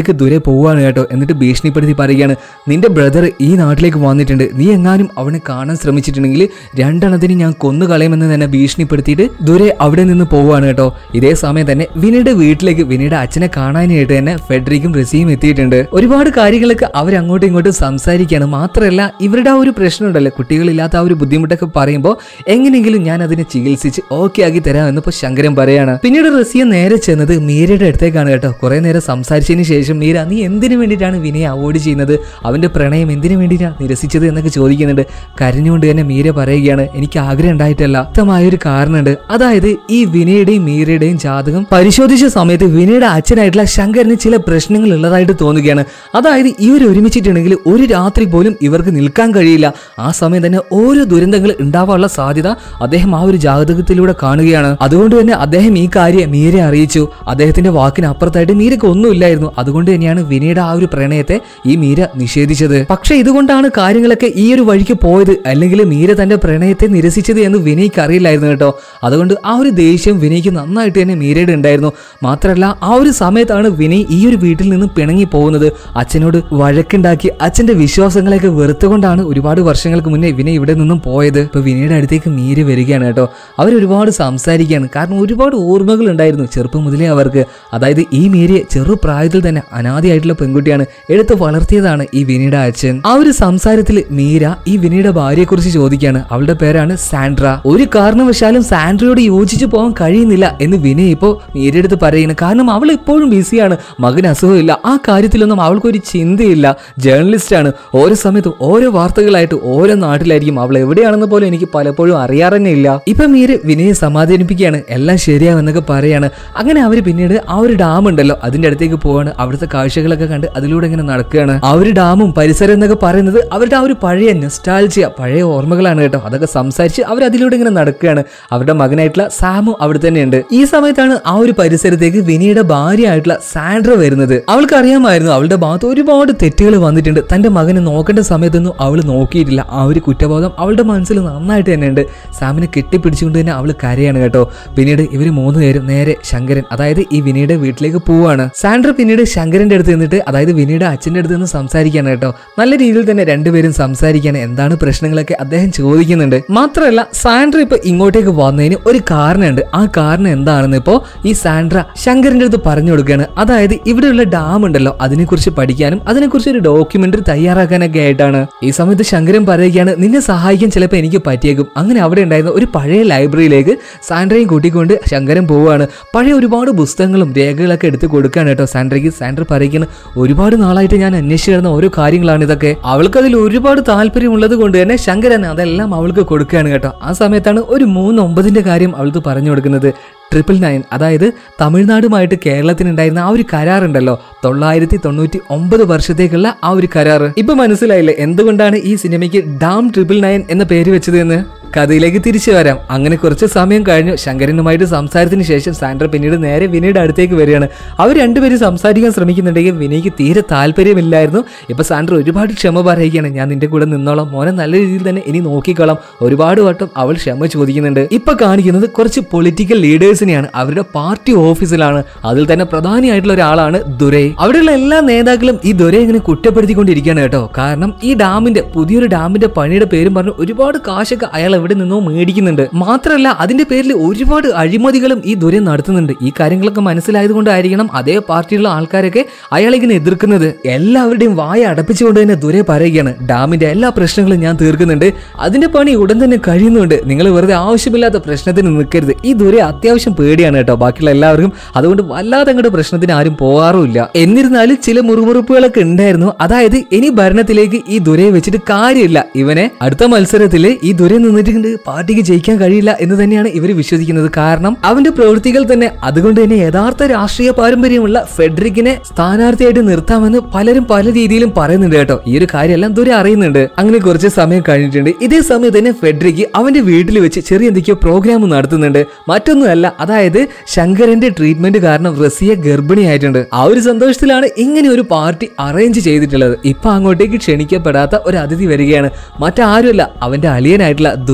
A: പോവാണ് കേട്ടോ എന്നിട്ട് ഭീഷണിപ്പെടുത്തി പറയുകയാണ് നിന്റെ ബ്രദർ ഈ നാട്ടിലേക്ക് വന്നിട്ടുണ്ട് നീ എങ്ങാനും അവനെ കാണാൻ ശ്രമിച്ചിട്ടുണ്ടെങ്കിൽ രണ്ടെണ്ണത്തിന് ഞാൻ കൊന്നു കളയുമെന്ന് തന്നെ ഭീഷണിപ്പെടുത്തിയിട്ട് ദൂരെ അവിടെ നിന്ന് പോവുകയാണ് കേട്ടോ ഇതേ സമയം തന്നെ വിനയുടെ വീട്ടിലേക്ക് വിനയുടെ അച്ഛനെ കാണാനായിട്ട് തന്നെ ഫെഡറിക്കും റസിയും എത്തിയിട്ടുണ്ട് ഒരുപാട് കാര്യങ്ങളൊക്കെ അവർ അങ്ങോട്ടും ഇങ്ങോട്ടും സംസാരിക്കുകയാണ് മാത്രമല്ല ഇവരുടെ ആ ഒരു പ്രശ്നമുണ്ടല്ലോ കുട്ടികളില്ലാത്ത ആ ഒരു ബുദ്ധിമുട്ടൊക്കെ പറയുമ്പോൾ എങ്ങനെയെങ്കിലും ഞാൻ അതിനെ ചികിത്സിച്ച് ഓക്കെ ആക്കി തരാം എന്ന് ഇപ്പോൾ ശങ്കരൻ പറയാണ് പിന്നീട് റസിയ നേരെ ചെന്നത് മീരയുടെ അടുത്തേക്കാണ് കേട്ടോ കുറെ നേരം സംസാരിച്ചതിന് ശേഷം മീര നീ എന്തിനു വേണ്ടിയിട്ടാണ് വിനയെ അവോയ്ഡ് ചെയ്യുന്നത് അവന്റെ പ്രണയം എന്തിനു വേണ്ടിയിട്ടാണ് നിരസിച്ചത് എന്നൊക്കെ ചോദിക്കുന്നുണ്ട് കരഞ്ഞുകൊണ്ട് തന്നെ മീര പറയുകയാണ് എനിക്ക് ആഗ്രഹം ഉണ്ടായിട്ടല്ല വ്യക്തമായ ഒരു കാരണമുണ്ട് അതായത് ഈ വിനയുടെയും മീരയുടെയും ജാതകം പരിശോധിച്ച സമയത്ത് വിനയുടെ അച്ഛനായിട്ടുള്ള ശങ്കരന് ചില പ്രശ്നങ്ങൾ ഉള്ളതായിട്ട് തോന്നുകയാണ് അതായത് ഇവർ ഒരുമിച്ചിട്ടുണ്ടെങ്കിൽ ഒരു രാത്രി പോലും ഇവർക്ക് നിൽക്കാൻ കഴിയില്ല ആ സമയം തന്നെ ഓരോ ദുരന്തങ്ങൾ ഉണ്ടാവാനുള്ള സാധ്യത അദ്ദേഹം ആ ഒരു ജാതകത്തിലൂടെ കാണുകയാണ് അതുകൊണ്ട് തന്നെ അദ്ദേഹം ഈ കാര്യം മീരെ അറിയിച്ചു അദ്ദേഹത്തിന്റെ വാക്കിന് അപ്പുറത്തായിട്ട് മീരക്ക് ഒന്നുമില്ലായിരുന്നു അതുകൊണ്ട് തന്നെയാണ് വിനയുടെ ആ ഒരു പ്രണയത്തെ ഈ മീര നിഷേധിച്ചത് പക്ഷെ ഇതുകൊണ്ടാണ് കാര്യങ്ങളൊക്കെ ഈ ഒരു വഴിക്ക് പോയത് അല്ലെങ്കിൽ മീര തന്റെ പ്രണയത്തെ നിരസിച്ചത് എന്ന് വിനയ്ക്ക് അറിയില്ലായിരുന്നു കേട്ടോ അതുകൊണ്ട് ആ ഒരു ദേഷ്യം വിനയ്ക്ക് നന്നായിട്ട് തന്നെ മീരയുടെ ഉണ്ടായിരുന്നു മാത്രമല്ല ആ ഒരു സമയത്താണ് വിനയ് ഈ ഒരു വീട്ടിൽ നിന്ന് പിണങ്ങി പോകുന്നത് അച്ഛനോട് വഴക്കുണ്ടാക്കി അച്ഛന്റെ വിശ്വാസങ്ങളെയൊക്കെ വെറുത്തുകൊണ്ടാണ് ഒരുപാട് വർഷങ്ങൾക്ക് മുന്നേ വിനയ് ഇവിടെ നിന്നും പോയത് ഇപ്പൊ വിനയുടെ അടുത്തേക്ക് മീര വരികയാണ് കേട്ടോ അവർ ഒരുപാട് സംസാരിക്കുകയാണ് കാരണം ഒരുപാട് ഓർമ്മകൾ ഉണ്ടായിരുന്നു ചെറുപ്പം മുതലേ അവർക്ക് അതായത് ഈ മീരയെ ചെറുപ്രായത്തിൽ തന്നെ അനാദിയായിട്ടുള്ള പെൺകുട്ടിയാണ് എടുത്ത് വളർത്തിയതാണ് ഈ വിനയുടെ അച്ഛൻ ആ ഒരു സംസാരത്തിൽ മീര ഈ വിനയുടെ ഭാര്യയെക്കുറിച്ച് ചോദിക്കുകയാണ് അവളുടെ പേരാണ് സാൻഡ്ര ഒരു കാരണവശാലും സാൻഡ്രയോട് യോജിച്ചു പോകാൻ കഴിയുന്നില്ല എന്ന് വിനയ് ഇപ്പോൾ മീരയുടെ അടുത്ത് പറയുന്നു കാരണം അവൾ ഇപ്പോഴും ബിസിയാണ് മകന് അസുഖമില്ല ആ കാര്യത്തിലൊന്നും അവൾക്കൊരു ചിന്തയില്ല ജേർണലിസ്റ്റ് ആണ് ഓരോ സമയത്തും ഓരോ വാർത്തകളായിട്ട് ഓരോ നാട്ടിലായിരിക്കും അവൾ എവിടെയാണെന്ന് പോലും എനിക്ക് പലപ്പോഴും അറിയാറ് തന്നെ ഇല്ല ഇപ്പൊ മീര് വിനയെ സമാധാനിപ്പിക്കുകയാണ് എല്ലാം ശരിയാവെന്നൊക്കെ പറയാണ് അങ്ങനെ അവർ പിന്നീട് ആ ഒരു ഡാം ഉണ്ടല്ലോ അതിന്റെ അടുത്തേക്ക് പോവാണ് അവിടുത്തെ കാഴ്ചകളൊക്കെ കണ്ട് അതിലൂടെ ഇങ്ങനെ നടക്കുകയാണ് ആ ഒരു ഡാമും പരിസരം എന്നൊക്കെ പറയുന്നത് അവരുടെ ആ ഒരു പഴയ നെസ്റ്റാൾജിയ പഴയ ഓർമ്മകളാണ് കേട്ടോ അതൊക്കെ സംസാരിച്ച് അവർ അതിലൂടെ ഇങ്ങനെ നടക്കുകയാണ് അവരുടെ മകനായിട്ടുള്ള സാമും അവിടെ തന്നെയുണ്ട് ഈ സമയത്താണ് ആ ഒരു പരിസരത്തേക്ക് വിനിയുടെ ഭാര്യ ആയിട്ടുള്ള സാൻഡ്ര വരുന്നത് അവൾക്ക് അറിയാമായിരുന്നു അവളുടെ ഭാഗത്ത് ഒരുപാട് തെറ്റുകൾ വന്നിട്ടുണ്ട് തന്റെ മകനെ നോക്കേണ്ട സമയത്തൊന്നും അവൾ നോക്കിയിട്ടില്ല ആ ഒരു കുറ്റബോധം അവളുടെ മനസ്സിൽ നന്നായിട്ട് തന്നെ ഉണ്ട് സാമിനെ കെട്ടിപ്പിടിച്ചുകൊണ്ട് തന്നെ അവൾ കരയാണ് കേട്ടോ പിന്നീട് ഇവർ മൂന്ന് പേരും നേരെ ശങ്കരൻ അതായത് ഈ വിനിയുടെ വീട്ടിലേക്ക് പോവാണ് സാൻഡ്ര പിന്നീട് ശങ്കരന്റെ അടുത്ത് നിന്നിട്ട് അതായത് വിനിയുടെ അച്ഛന്റെ അടുത്ത് നിന്ന് സംസാരിക്കാണ് കേട്ടോ നല്ല രീതിയിൽ തന്നെ രണ്ടുപേരും സംസാരിക്കാൻ എന്താണ് പ്രശ്നങ്ങളൊക്കെ അദ്ദേഹം ചോദിക്കുന്നുണ്ട് മാത്രമല്ല സാൻഡ്ര ഇപ്പൊ ഇങ്ങോട്ടേക്ക് വന്നതിന് ഒരു കാരണമുണ്ട് ആ കാരണം എന്താണെന്ന് ഇപ്പോ ഈ സാൻഡ്ര ശങ്കരന്റെ അടുത്ത് പറഞ്ഞു കൊടുക്കുകയാണ് അതായത് ഇവിടെയുള്ള ഡാം ഉണ്ടല്ലോ അതിനെക്കുറിച്ച് പഠിക്കാനും അതിനെക്കുറിച്ച് ഒരു ഡോക്യുമെന്ററി തയ്യാറാക്കാനൊക്കെ ആയിട്ടാണ് ഈ സമയത്ത് ശങ്കരൻ പറയുകയാണ് നിന്നെ സഹായിക്കാൻ ചിലപ്പോൾ എനിക്ക് പറ്റിയേക്കും അങ്ങനെ അവിടെ ഉണ്ടായിരുന്ന ഒരു പഴയ ലൈബ്രറിയിലേക്ക് സാൻഡ്രയും കൂട്ടിക്കൊണ്ട് ശങ്കരൻ പോവുകയാണ് പഴയ ഒരുപാട് പുസ്തകങ്ങളും രേഖകളൊക്കെ എടുത്ത് കൊടുക്കുകയാണ് കേട്ടോ സാൻഡ്രയ്ക്ക് സാൻഡ്ര പറയുകയാണ് ഒരുപാട് നാളായിട്ട് ഞാൻ അന്വേഷിച്ചു കിടന്ന ഓരോ കാര്യങ്ങളാണ് ഇതൊക്കെ അവൾക്ക് അതിൽ ഒരുപാട് താല്പര്യമുള്ളത് കൊണ്ട് തന്നെ ശങ്കരൻ അതെല്ലാം അവൾക്ക് കൊടുക്കുകയാണ് കേട്ടോ ആ സമയത്താണ് ഒരു മൂന്ന് ഒമ്പതിന്റെ കാര്യം അവൾക്ക് പറഞ്ഞു കൊടുക്കുന്നത് ട്രിപ്പിൾ നയൻ അതായത് തമിഴ്നാടുമായിട്ട് കേരളത്തിനുണ്ടായിരുന്ന ആ ഒരു കരാറുണ്ടല്ലോ തൊള്ളായിരത്തി തൊണ്ണൂറ്റി ഒമ്പത് വർഷത്തേക്കുള്ള ആ ഒരു കരാറ് ഇപ്പൊ മനസ്സിലായില്ലേ എന്തുകൊണ്ടാണ് ഈ സിനിമയ്ക്ക് ഡാം ട്രിപ്പിൾ നയൻ എന്ന പേര് വെച്ചത് എന്ന് കഥയിലേക്ക് തിരിച്ചു വരാം അങ്ങനെ കുറച്ച് സമയം കഴിഞ്ഞു ശങ്കരനുമായിട്ട് സംസാരത്തിന് ശേഷം സാൻഡ്ര പിന്നീട് നേരെ വിനയുടെ അടുത്തേക്ക് വരികയാണ് അവർ രണ്ടുപേരും സംസാരിക്കാൻ ശ്രമിക്കുന്നുണ്ടെങ്കിൽ വിനയ്ക്ക് തീരെ താല്പര്യമില്ലായിരുന്നു ഇപ്പൊ സാൻഡ്ര ഒരുപാട് ക്ഷമ പറയുകയാണ് ഞാൻ നിന്റെ കൂടെ നിന്നോളാം മോനെ നല്ല രീതിയിൽ തന്നെ ഇനി നോക്കിക്കോളാം ഒരുപാട് വട്ടം അവൾ ക്ഷമ ചോദിക്കുന്നുണ്ട് ഇപ്പൊ കാണിക്കുന്നത് കുറച്ച് പൊളിറ്റിക്കൽ ലീഡേഴ്സിനെയാണ് അവരുടെ പാർട്ടി ഓഫീസിലാണ് അതിൽ തന്നെ പ്രധാനിയായിട്ടുള്ള ഒരാളാണ് ദുരൈ അവിടെയുള്ള എല്ലാ നേതാക്കളും ഈ ദുരൈ ഇങ്ങനെ കുറ്റപ്പെടുത്തിക്കൊണ്ടിരിക്കുകയാണ് കേട്ടോ കാരണം ഈ ഡാമിന്റെ പുതിയൊരു ഡാമിന്റെ പണിയുടെ പേരും പറഞ്ഞ് ഒരുപാട് കാശൊക്കെ അയാൾ എവിടെ നിന്നോ മേടിക്കുന്നുണ്ട് മാത്രമല്ല അതിന്റെ പേരിൽ ഒരുപാട് അഴിമതികളും ഈ ദുരൈ നടത്തുന്നുണ്ട് ഈ കാര്യങ്ങളൊക്കെ മനസ്സിലായത് കൊണ്ടായിരിക്കണം അതേ പാർട്ടിയുള്ള ആൾക്കാരൊക്കെ അയാളെ ഇങ്ങനെ എതിർക്കുന്നത് എല്ലാവരുടെയും വായ അടപ്പിച്ചുകൊണ്ട് തന്നെ ദുരൈ പറയുകയാണ് ഡാമിന്റെ എല്ലാ പ്രശ്നങ്ങളും ഞാൻ തീർക്കുന്നുണ്ട് അതിന്റെ പണി ഉടൻ തന്നെ കഴിയുന്നുണ്ട് നിങ്ങൾ വെറുതെ ആവശ്യമില്ലാത്ത പ്രശ്നത്തിന് നിൽക്കരുത് ഈ ദുരൈ അത്യാവശ്യം പേടിയാണ് കേട്ടോ ബാക്കിയുള്ള എല്ലാവർക്കും അതുകൊണ്ട് വല്ലാതെ അങ്ങോട്ട് പ്രശ്നത്തിന് ആരും പോകാറുമില്ല എന്നിരുന്നാലും ചില മുറിമുറുപ്പുകളൊക്കെ ഉണ്ടായിരുന്നു അതായത് ഇനി ഭരണത്തിലേക്ക് ഈ ദുരയെ വെച്ചിട്ട് കാര്യമില്ല ഇവനെ അടുത്ത മത്സരത്തിൽ ഈ ദുര നിന്നിട്ടുണ്ട് പാർട്ടിക്ക് ജയിക്കാൻ കഴിയില്ല എന്ന് തന്നെയാണ് ഇവർ വിശ്വസിക്കുന്നത് കാരണം അവന്റെ പ്രവൃത്തികൾ തന്നെ അതുകൊണ്ട് തന്നെ യഥാർത്ഥ രാഷ്ട്രീയ പാരമ്പര്യമുള്ള ഫെഡറിക്കിനെ സ്ഥാനാർത്ഥിയായിട്ട് നിർത്താമെന്ന് പലരും പല രീതിയിലും പറയുന്നുണ്ട് കേട്ടോ ഈ ഒരു കാര്യമെല്ലാം ദൂരെ അറിയുന്നുണ്ട് അങ്ങനെ കുറച്ച് സമയം കഴിഞ്ഞിട്ടുണ്ട് ഇതേ സമയത്ത് തന്നെ ഫെഡറിക്ക് അവന്റെ വീട്ടിൽ വെച്ച് ചെറിയ എന്തൊക്കെയോ പ്രോഗ്രാം നടത്തുന്നുണ്ട് മറ്റൊന്നുമല്ല അതായത് ശങ്കരന്റെ ട്രീറ്റ്മെന്റ് കാരണം റസിയ ഗർഭിണിയായിട്ടുണ്ട് ആ ഒരു സന്തോഷത്തിലാണ് ഇങ്ങനെ ഒരു പാർട്ടി അറേഞ്ച് ചെയ്തിട്ടുള്ളത് ഇപ്പൊ അങ്ങോട്ടേക്ക് ക്ഷണിക്കപ്പെടാത്ത ഒരു അതിഥി വരികയാണ് മറ്റാരുമല്ല അവന്റെ അലിയനായിട്ടുള്ള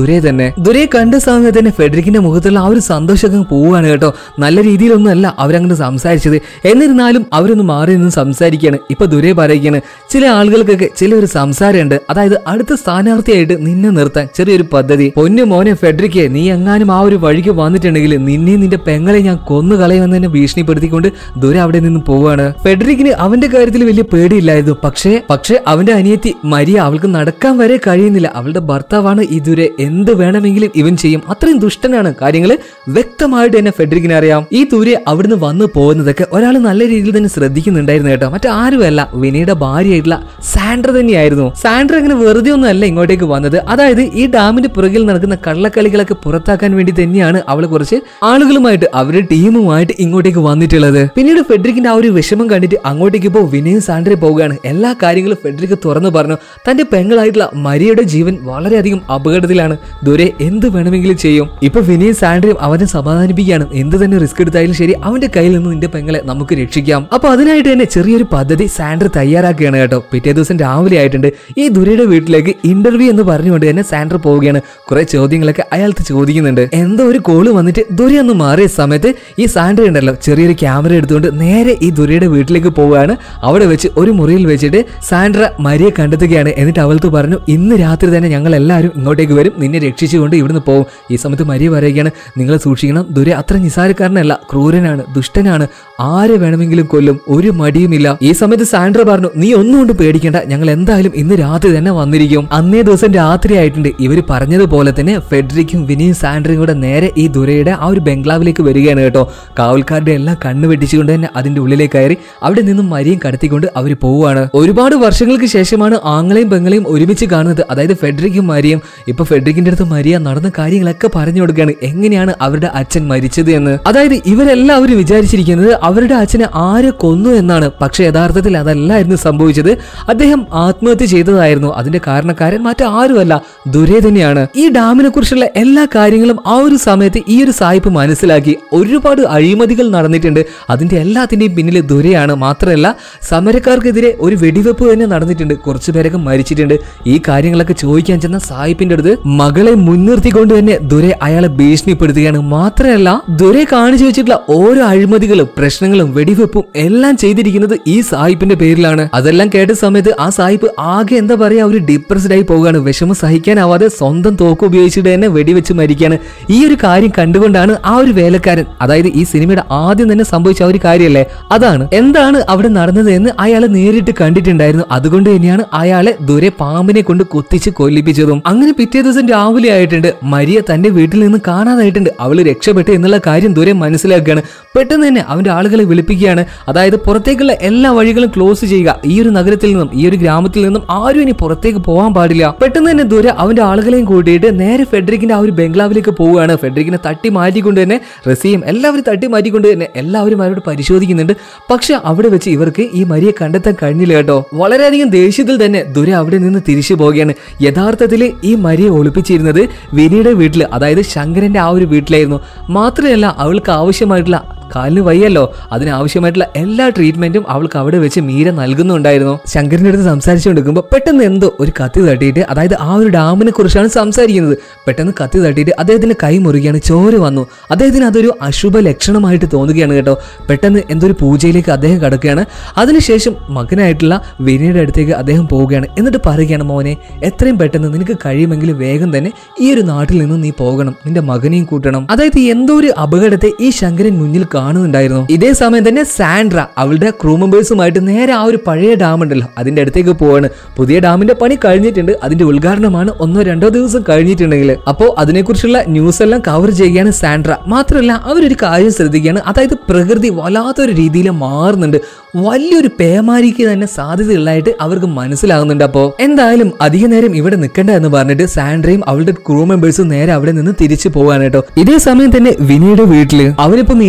A: ദുരേ തന്നെ ദുരയെ കണ്ട സമയത്ത് തന്നെ ഫെഡറിക്കിന്റെ മുഖത്തുള്ള ആ ഒരു സന്തോഷമൊക്കെ പോവുകയാണ് കേട്ടോ നല്ല രീതിയിലൊന്നും അല്ല അവരങ്ങനെ സംസാരിച്ചത് എന്നിരുന്നാലും അവരൊന്ന് മാറി നിന്ന് സംസാരിക്കുകയാണ് ഇപ്പൊ ദുരേ പറയുകയാണ് ചില ആളുകൾക്കൊക്കെ ചില ഒരു സംസാരമുണ്ട് അതായത് അടുത്ത സ്ഥാനാർത്ഥിയായിട്ട് നിന്നെ നിർത്താൻ ചെറിയൊരു പദ്ധതി പൊന്നു മോനെ ഫെഡറിക്ക് നീ എങ്ങാനും ആ ഒരു വഴിക്ക് വന്നിട്ടുണ്ടെങ്കിൽ നിന്നെ നിന്റെ പെങ്ങളെ ഞാൻ കൊന്നു കളയുമെന്ന് തന്നെ ഭീഷണിപ്പെടുത്തിക്കൊണ്ട് ദുര അവിടെ നിന്ന് പോവാണ് ഫെഡറിക്കിന് അവന്റെ കാര്യത്തിൽ വലിയ പേടിയില്ലായിരുന്നു പക്ഷേ പക്ഷേ അവന്റെ അനിയത്തി മരിയ അവൾക്ക് നടക്കാൻ വരെ കഴിയുന്നില്ല അവളുടെ ഭർത്താവാണ് ഈ ദുരെ എന്ത് വേണമെങ്കിലും ഇവൻ ചെയ്യും അത്രയും ദുഷ്ടനാണ് കാര്യങ്ങൾ വ്യക്തമായിട്ട് തന്നെ ഫെഡറിക്കിന് അറിയാം ഈ ദൂരെ അവിടുന്ന് വന്നു പോകുന്നതൊക്കെ ഒരാൾ നല്ല രീതിയിൽ തന്നെ ശ്രദ്ധിക്കുന്നുണ്ടായിരുന്നു കേട്ടോ മറ്റാരുമല്ല വിനയുടെ ഭാര്യയായിട്ടുള്ള സാൻഡ്ര തന്നെയായിരുന്നു സാൻഡ്ര അങ്ങനെ വെറുതെ ഒന്നും അല്ല ഇങ്ങോട്ടേക്ക് വന്നത് അതായത് ഈ ഡാമിന്റെ പുറകിൽ നടക്കുന്ന കള്ളക്കളികളൊക്കെ പുറത്താക്കാൻ വേണ്ടി തന്നെയാണ് അവൾ കുറച്ച് ആളുകളുമായിട്ട് അവരുടെ ടീമുമായിട്ട് ഇങ്ങോട്ടേക്ക് വന്നിട്ടുള്ളത് പിന്നീട് ഫെഡറിക്കിന്റെ ആ ഒരു വിഷമം കണ്ടിട്ട് അങ്ങോട്ടേക്ക് ഇപ്പോൾ വിനയും സാൻഡ്രയും പോവുകയാണ് എല്ലാ കാര്യങ്ങളും ഫെഡറിക്ക് തുറന്നു പറഞ്ഞു തന്റെ പെങ്ങളായിട്ടുള്ള മരിയയുടെ ജീവൻ വളരെയധികം അപകടത്തിലാണ് ദൂരെ എന്ത് വേണമെങ്കിലും ചെയ്യും ഇപ്പൊ വിനയും സാൻഡ്രയും അവനെ സമാധാനിപ്പിക്കുകയാണ് എന്ത് തന്നെ റിസ്ക് എടുത്താലും ശരി അവന്റെ കയ്യിൽ നിന്ന് നിന്റെ പെങ്ങളെ നമുക്ക് രക്ഷിക്കാം അപ്പൊ അതിനായിട്ട് തന്നെ ചെറിയൊരു പദ്ധതി സാൻഡ്ര തയ്യാറാക്കുകയാണ് കേട്ടോ പിറ്റേ ദിവസം രാവിലെ ആയിട്ടുണ്ട് ഈ ദുരയുടെ വീട്ടിലേക്ക് ഇന്റർവ്യൂ എന്ന് പറഞ്ഞുകൊണ്ട് തന്നെ സാൻഡ്ര പോവുകയാണ് കുറെ ചോദ്യങ്ങളൊക്കെ അയാൾക്ക് ചോദിക്കുന്നുണ്ട് എന്തോ ഒരു കോള് വന്നിട്ട് ദുര ഒന്ന് മാറിയ സമയത്ത് ഈ സാൻഡ്ര ഉണ്ടല്ലോ ചെറിയൊരു ക്യാമറ എടുത്തുകൊണ്ട് നേരെ ഈ ദുരയുടെ വീട്ടിലേക്ക് പോവുകയാണ് അവിടെ വെച്ച് ഒരു മുറിയിൽ വെച്ചിട്ട് സാൻഡ്ര മരിയെ കണ്ടെത്തുകയാണ് എന്നിട്ട് അവൾക്ക് പറഞ്ഞു ഇന്ന് രാത്രി തന്നെ ഞങ്ങൾ എല്ലാവരും ഇങ്ങോട്ടേക്ക് വരും നിന്നെ രക്ഷിച്ചുകൊണ്ട് ഇവിടുന്ന് പോകും ഈ സമയത്ത് മരിയ പറയുകയാണ് നിങ്ങൾ സൂക്ഷിക്കണം ദുര അത്ര നിസാരക്കാരനല്ല ക്രൂരനാണ് ദുഷ്ടനാണ് ആരെ വേണമെങ്കിലും കൊല്ലും ഒരു മടിയുമില്ല ഈ സമയത്ത് സാൻഡ്ര പറഞ്ഞു നീ ഒന്നും കൊണ്ട് പേടിക്കേണ്ട ഞങ്ങൾ എന്തായാലും ഇന്ന് രാത്രി തന്നെ വന്നിരിക്കും അന്നേ ദിവസം രാത്രി ആയിട്ടുണ്ട് ഇവര് പറഞ്ഞതുപോലെ തന്നെ ഫെഡറിക്കും വിനിയും സാൻഡ്രയും കൂടെ നേരെ ഈ ദുരയുടെ ആ ഒരു ബംഗ്ലാവിലേക്ക് വരികയാണ് കേട്ടോ കാവൽക്കാരുടെ എല്ലാം കണ്ണു വെട്ടിച്ചുകൊണ്ട് തന്നെ അതിന്റെ ഉള്ളിലേക്ക് കയറി അവിടെ നിന്നും മരിയും കടത്തിക്കൊണ്ട് അവർ പോവുകയാണ് ഒരുപാട് വർഷങ്ങൾക്ക് ശേഷമാണ് ആങ്ങളെയും പെങ്ങളെയും ഒരുമിച്ച് കാണുന്നത് അതായത് ഫെഡറിക്കും മരിയും ഇപ്പൊ ഫെഡറിക്കിന്റെ അടുത്ത് മരിയ നടന്ന കാര്യങ്ങളൊക്കെ പറഞ്ഞു കൊടുക്കുകയാണ് എങ്ങനെയാണ് അവരുടെ അച്ഛൻ മരിച്ചത് എന്ന് അതായത് ഇവരെല്ലാവരും വിചാരിച്ചിരിക്കുന്നത് അവരുടെ അച്ഛനെ ആര് കൊന്നു എന്നാണ് പക്ഷെ യഥാർത്ഥത്തിൽ അതല്ലായിരുന്നു സംഭവിച്ചത് അദ്ദേഹം ആത്മഹത്യ ചെയ്തതായിരുന്നു അതിന്റെ കാരണക്കാരൻ മറ്റാരുമല്ല ദുരേ തന്നെയാണ് ഈ ഡാമിനെ കുറിച്ചുള്ള എല്ലാ കാര്യങ്ങളും ആ ഒരു സമയത്ത് ഈ ഒരു സായിപ്പ് മനസ്സിലാക്കി ഒരുപാട് അഴിമതികൾ നടന്നിട്ടുണ്ട് അതിന്റെ എല്ലാത്തിന്റെയും പിന്നിൽ ദുരയാണ് മാത്രമല്ല സമരക്കാർക്കെതിരെ ഒരു വെടിവെപ്പ് തന്നെ നടന്നിട്ടുണ്ട് കുറച്ചു പേരൊക്കെ മരിച്ചിട്ടുണ്ട് ഈ കാര്യങ്ങളൊക്കെ ചോദിക്കാൻ ചെന്ന സായിപ്പിന്റെ അടുത്ത് മകളെ മുൻനിർത്തിക്കൊണ്ട് തന്നെ ദുരെ അയാളെ ഭീഷണിപ്പെടുത്തുകയാണ് മാത്രമല്ല ദുരെ കാണിച്ചു വെച്ചിട്ടുള്ള ഓരോ അഴിമതികളും പ്രശ്നങ്ങളും വെടിവെപ്പും എല്ലാം ചെയ്തിരിക്കുന്നത് ഈ സായിപ്പിന്റെ പേരിലാണ് അതെല്ലാം കേട്ട സമയത്ത് ആ സായിപ്പ് ആകെ എന്താ പറയാ ഒരു ഡിപ്രസ്ഡ് ആയി പോവുകയാണ് വിഷമം സഹിക്കാനാവാതെ സ്വന്തം തോക്ക് ഉപയോഗിച്ചിട്ട് തന്നെ വെടിവെച്ച് മരിക്കുകയാണ് ഈ ഒരു കാര്യം കണ്ടുകൊണ്ടാണ് ആ ഒരു വേലക്കാരൻ അതായത് ഈ സിനിമയുടെ ആദ്യം തന്നെ സംഭവിച്ച ആ ഒരു കാര്യമല്ലേ അതാണ് എന്താണ് അവിടെ നടന്നത് എന്ന് അയാൾ നേരിട്ട് കണ്ടിട്ടുണ്ടായിരുന്നു അതുകൊണ്ട് തന്നെയാണ് അയാളെ ദൂരെ പാമ്പിനെ കൊണ്ട് കുത്തിച്ച് കൊല്ലിപ്പിച്ചതും അങ്ങനെ പിറ്റേ ദിവസം രാവിലെ ആയിട്ടുണ്ട് മരിയ തന്റെ വീട്ടിൽ നിന്ന് കാണാതായിട്ടുണ്ട് അവള് രക്ഷപ്പെട്ടു എന്നുള്ള കാര്യം ദൂരെ മനസ്സിലാക്കുകയാണ് പെട്ടെന്ന് തന്നെ അവന്റെ ആളുകളെ വിളിപ്പിക്കുകയാണ് അതായത് പുറത്തേക്കുള്ള എല്ലാ വഴികളും ക്ലോസ് ചെയ്യുക ഈ ഒരു നഗരത്തിൽ നിന്നും ഈ ഒരു ഗ്രാമത്തിൽ നിന്നും ആരും ഇനി പുറത്തേക്ക് പോകാൻ പാടില്ല പെട്ടെന്ന് തന്നെ ദൂരെ അവന്റെ ആളുകളെയും കൂട്ടിയിട്ട് നേരെ ഫെഡറിക്കിന്റെ ആ ഒരു ബംഗ്ലാവിലേക്ക് പോവുകയാണ് ഫെഡറിക്കിനെ തട്ടി മാറ്റിക്കൊണ്ട് തന്നെ റസിയും എല്ലാവരും തട്ടി മാറ്റിക്കൊണ്ട് തന്നെ എല്ലാവരും അവരോട് പരിശോധിക്കുന്നുണ്ട് പക്ഷെ അവിടെ വെച്ച് ഇവർക്ക് ഈ മരിയെ കണ്ടെത്താൻ കഴിഞ്ഞില്ല കേട്ടോ വളരെയധികം ദേഷ്യത്തിൽ തന്നെ ദുര അവിടെ നിന്ന് തിരിച്ചു പോവുകയാണ് യഥാർത്ഥത്തിൽ ഈ മരിയെ ഒളിപ്പിച്ചിരുന്നത് വിനിയുടെ വീട്ടിൽ അതായത് ശങ്കരന്റെ ആ ഒരു വീട്ടിലായിരുന്നു മാത്രമല്ല അവൾക്ക് ആവശ്യമായിട്ടുള്ള കാലിന് വയ്യല്ലോ അതിനാവശ്യമായിട്ടുള്ള എല്ലാ ട്രീറ്റ്മെന്റും അവൾക്ക് അവിടെ വെച്ച് മീര നൽകുന്നുണ്ടായിരുന്നു ശങ്കരന്റെ അടുത്ത് സംസാരിച്ചുകൊണ്ടിരിക്കുമ്പോൾ പെട്ടെന്ന് എന്തോ ഒരു കത്തി തട്ടിയിട്ട് അതായത് ആ ഒരു ഡാമിനെ കുറിച്ചാണ് സംസാരിക്കുന്നത് പെട്ടെന്ന് കത്തി തട്ടിയിട്ട് അദ്ദേഹത്തിന്റെ കൈ മുറുകയാണ് ചോര വന്നു അദ്ദേഹത്തിന് അതൊരു അശുഭ ലക്ഷണമായിട്ട് തോന്നുകയാണ് കേട്ടോ പെട്ടെന്ന് എന്തോ ഒരു പൂജയിലേക്ക് അദ്ദേഹം കടക്കുകയാണ് അതിനുശേഷം മകനായിട്ടുള്ള വിനയുടെ അടുത്തേക്ക് അദ്ദേഹം പോവുകയാണ് എന്നിട്ട് പറയുകയാണ് മോനെ എത്രയും പെട്ടെന്ന് നിനക്ക് കഴിയുമെങ്കിൽ വേഗം തന്നെ ഈ ഒരു നാട്ടിൽ നിന്ന് നീ പോകണം നിന്റെ മകനെയും കൂട്ടണം അതായത് എന്തോ ഒരു അപകടത്തെ ഈ ശങ്കരൻ മുന്നിൽ കാണുന്നുണ്ടായിരുന്നു ഇതേ സമയം തന്നെ സാൻഡ്ര അവളുടെ ക്രൂ മെമ്പേഴ്സുമായിട്ട് നേരെ ആ ഒരു പഴയ ഡാം ഉണ്ടല്ലോ അതിന്റെ അടുത്തേക്ക് പോവാണ് പുതിയ ഡാമിന്റെ പണി കഴിഞ്ഞിട്ടുണ്ട് അതിന്റെ ഉദ്ഘാടനമാണ് ഒന്നോ രണ്ടോ ദിവസം കഴിഞ്ഞിട്ടുണ്ടെങ്കിൽ അപ്പോൾ അതിനെക്കുറിച്ചുള്ള ന്യൂസ് എല്ലാം കവർ ചെയ്യുകയാണ് സാൻഡ്ര മാത്രമല്ല അവരൊരു കാര്യം ശ്രദ്ധിക്കുകയാണ് അതായത് പ്രകൃതി വല്ലാത്തൊരു രീതിയിൽ മാറുന്നുണ്ട് വലിയൊരു പേമാരിക്ക് തന്നെ സാധ്യതയുള്ളതായിട്ട് അവർക്ക് മനസ്സിലാകുന്നുണ്ട് അപ്പോൾ എന്തായാലും അധിക നേരം ഇവിടെ നിൽക്കണ്ട എന്ന് പറഞ്ഞിട്ട് സാൻഡ്രയും അവളുടെ ക്രൂ മെമ്പേഴ്സും നേരെ അവിടെ നിന്ന് തിരിച്ചു പോവാണ് കേട്ടോ ഇതേ സമയം തന്നെ വിനിയുടെ വീട്ടില് അവനിപ്പോ മീരയുടെ അടുത്തേക്ക്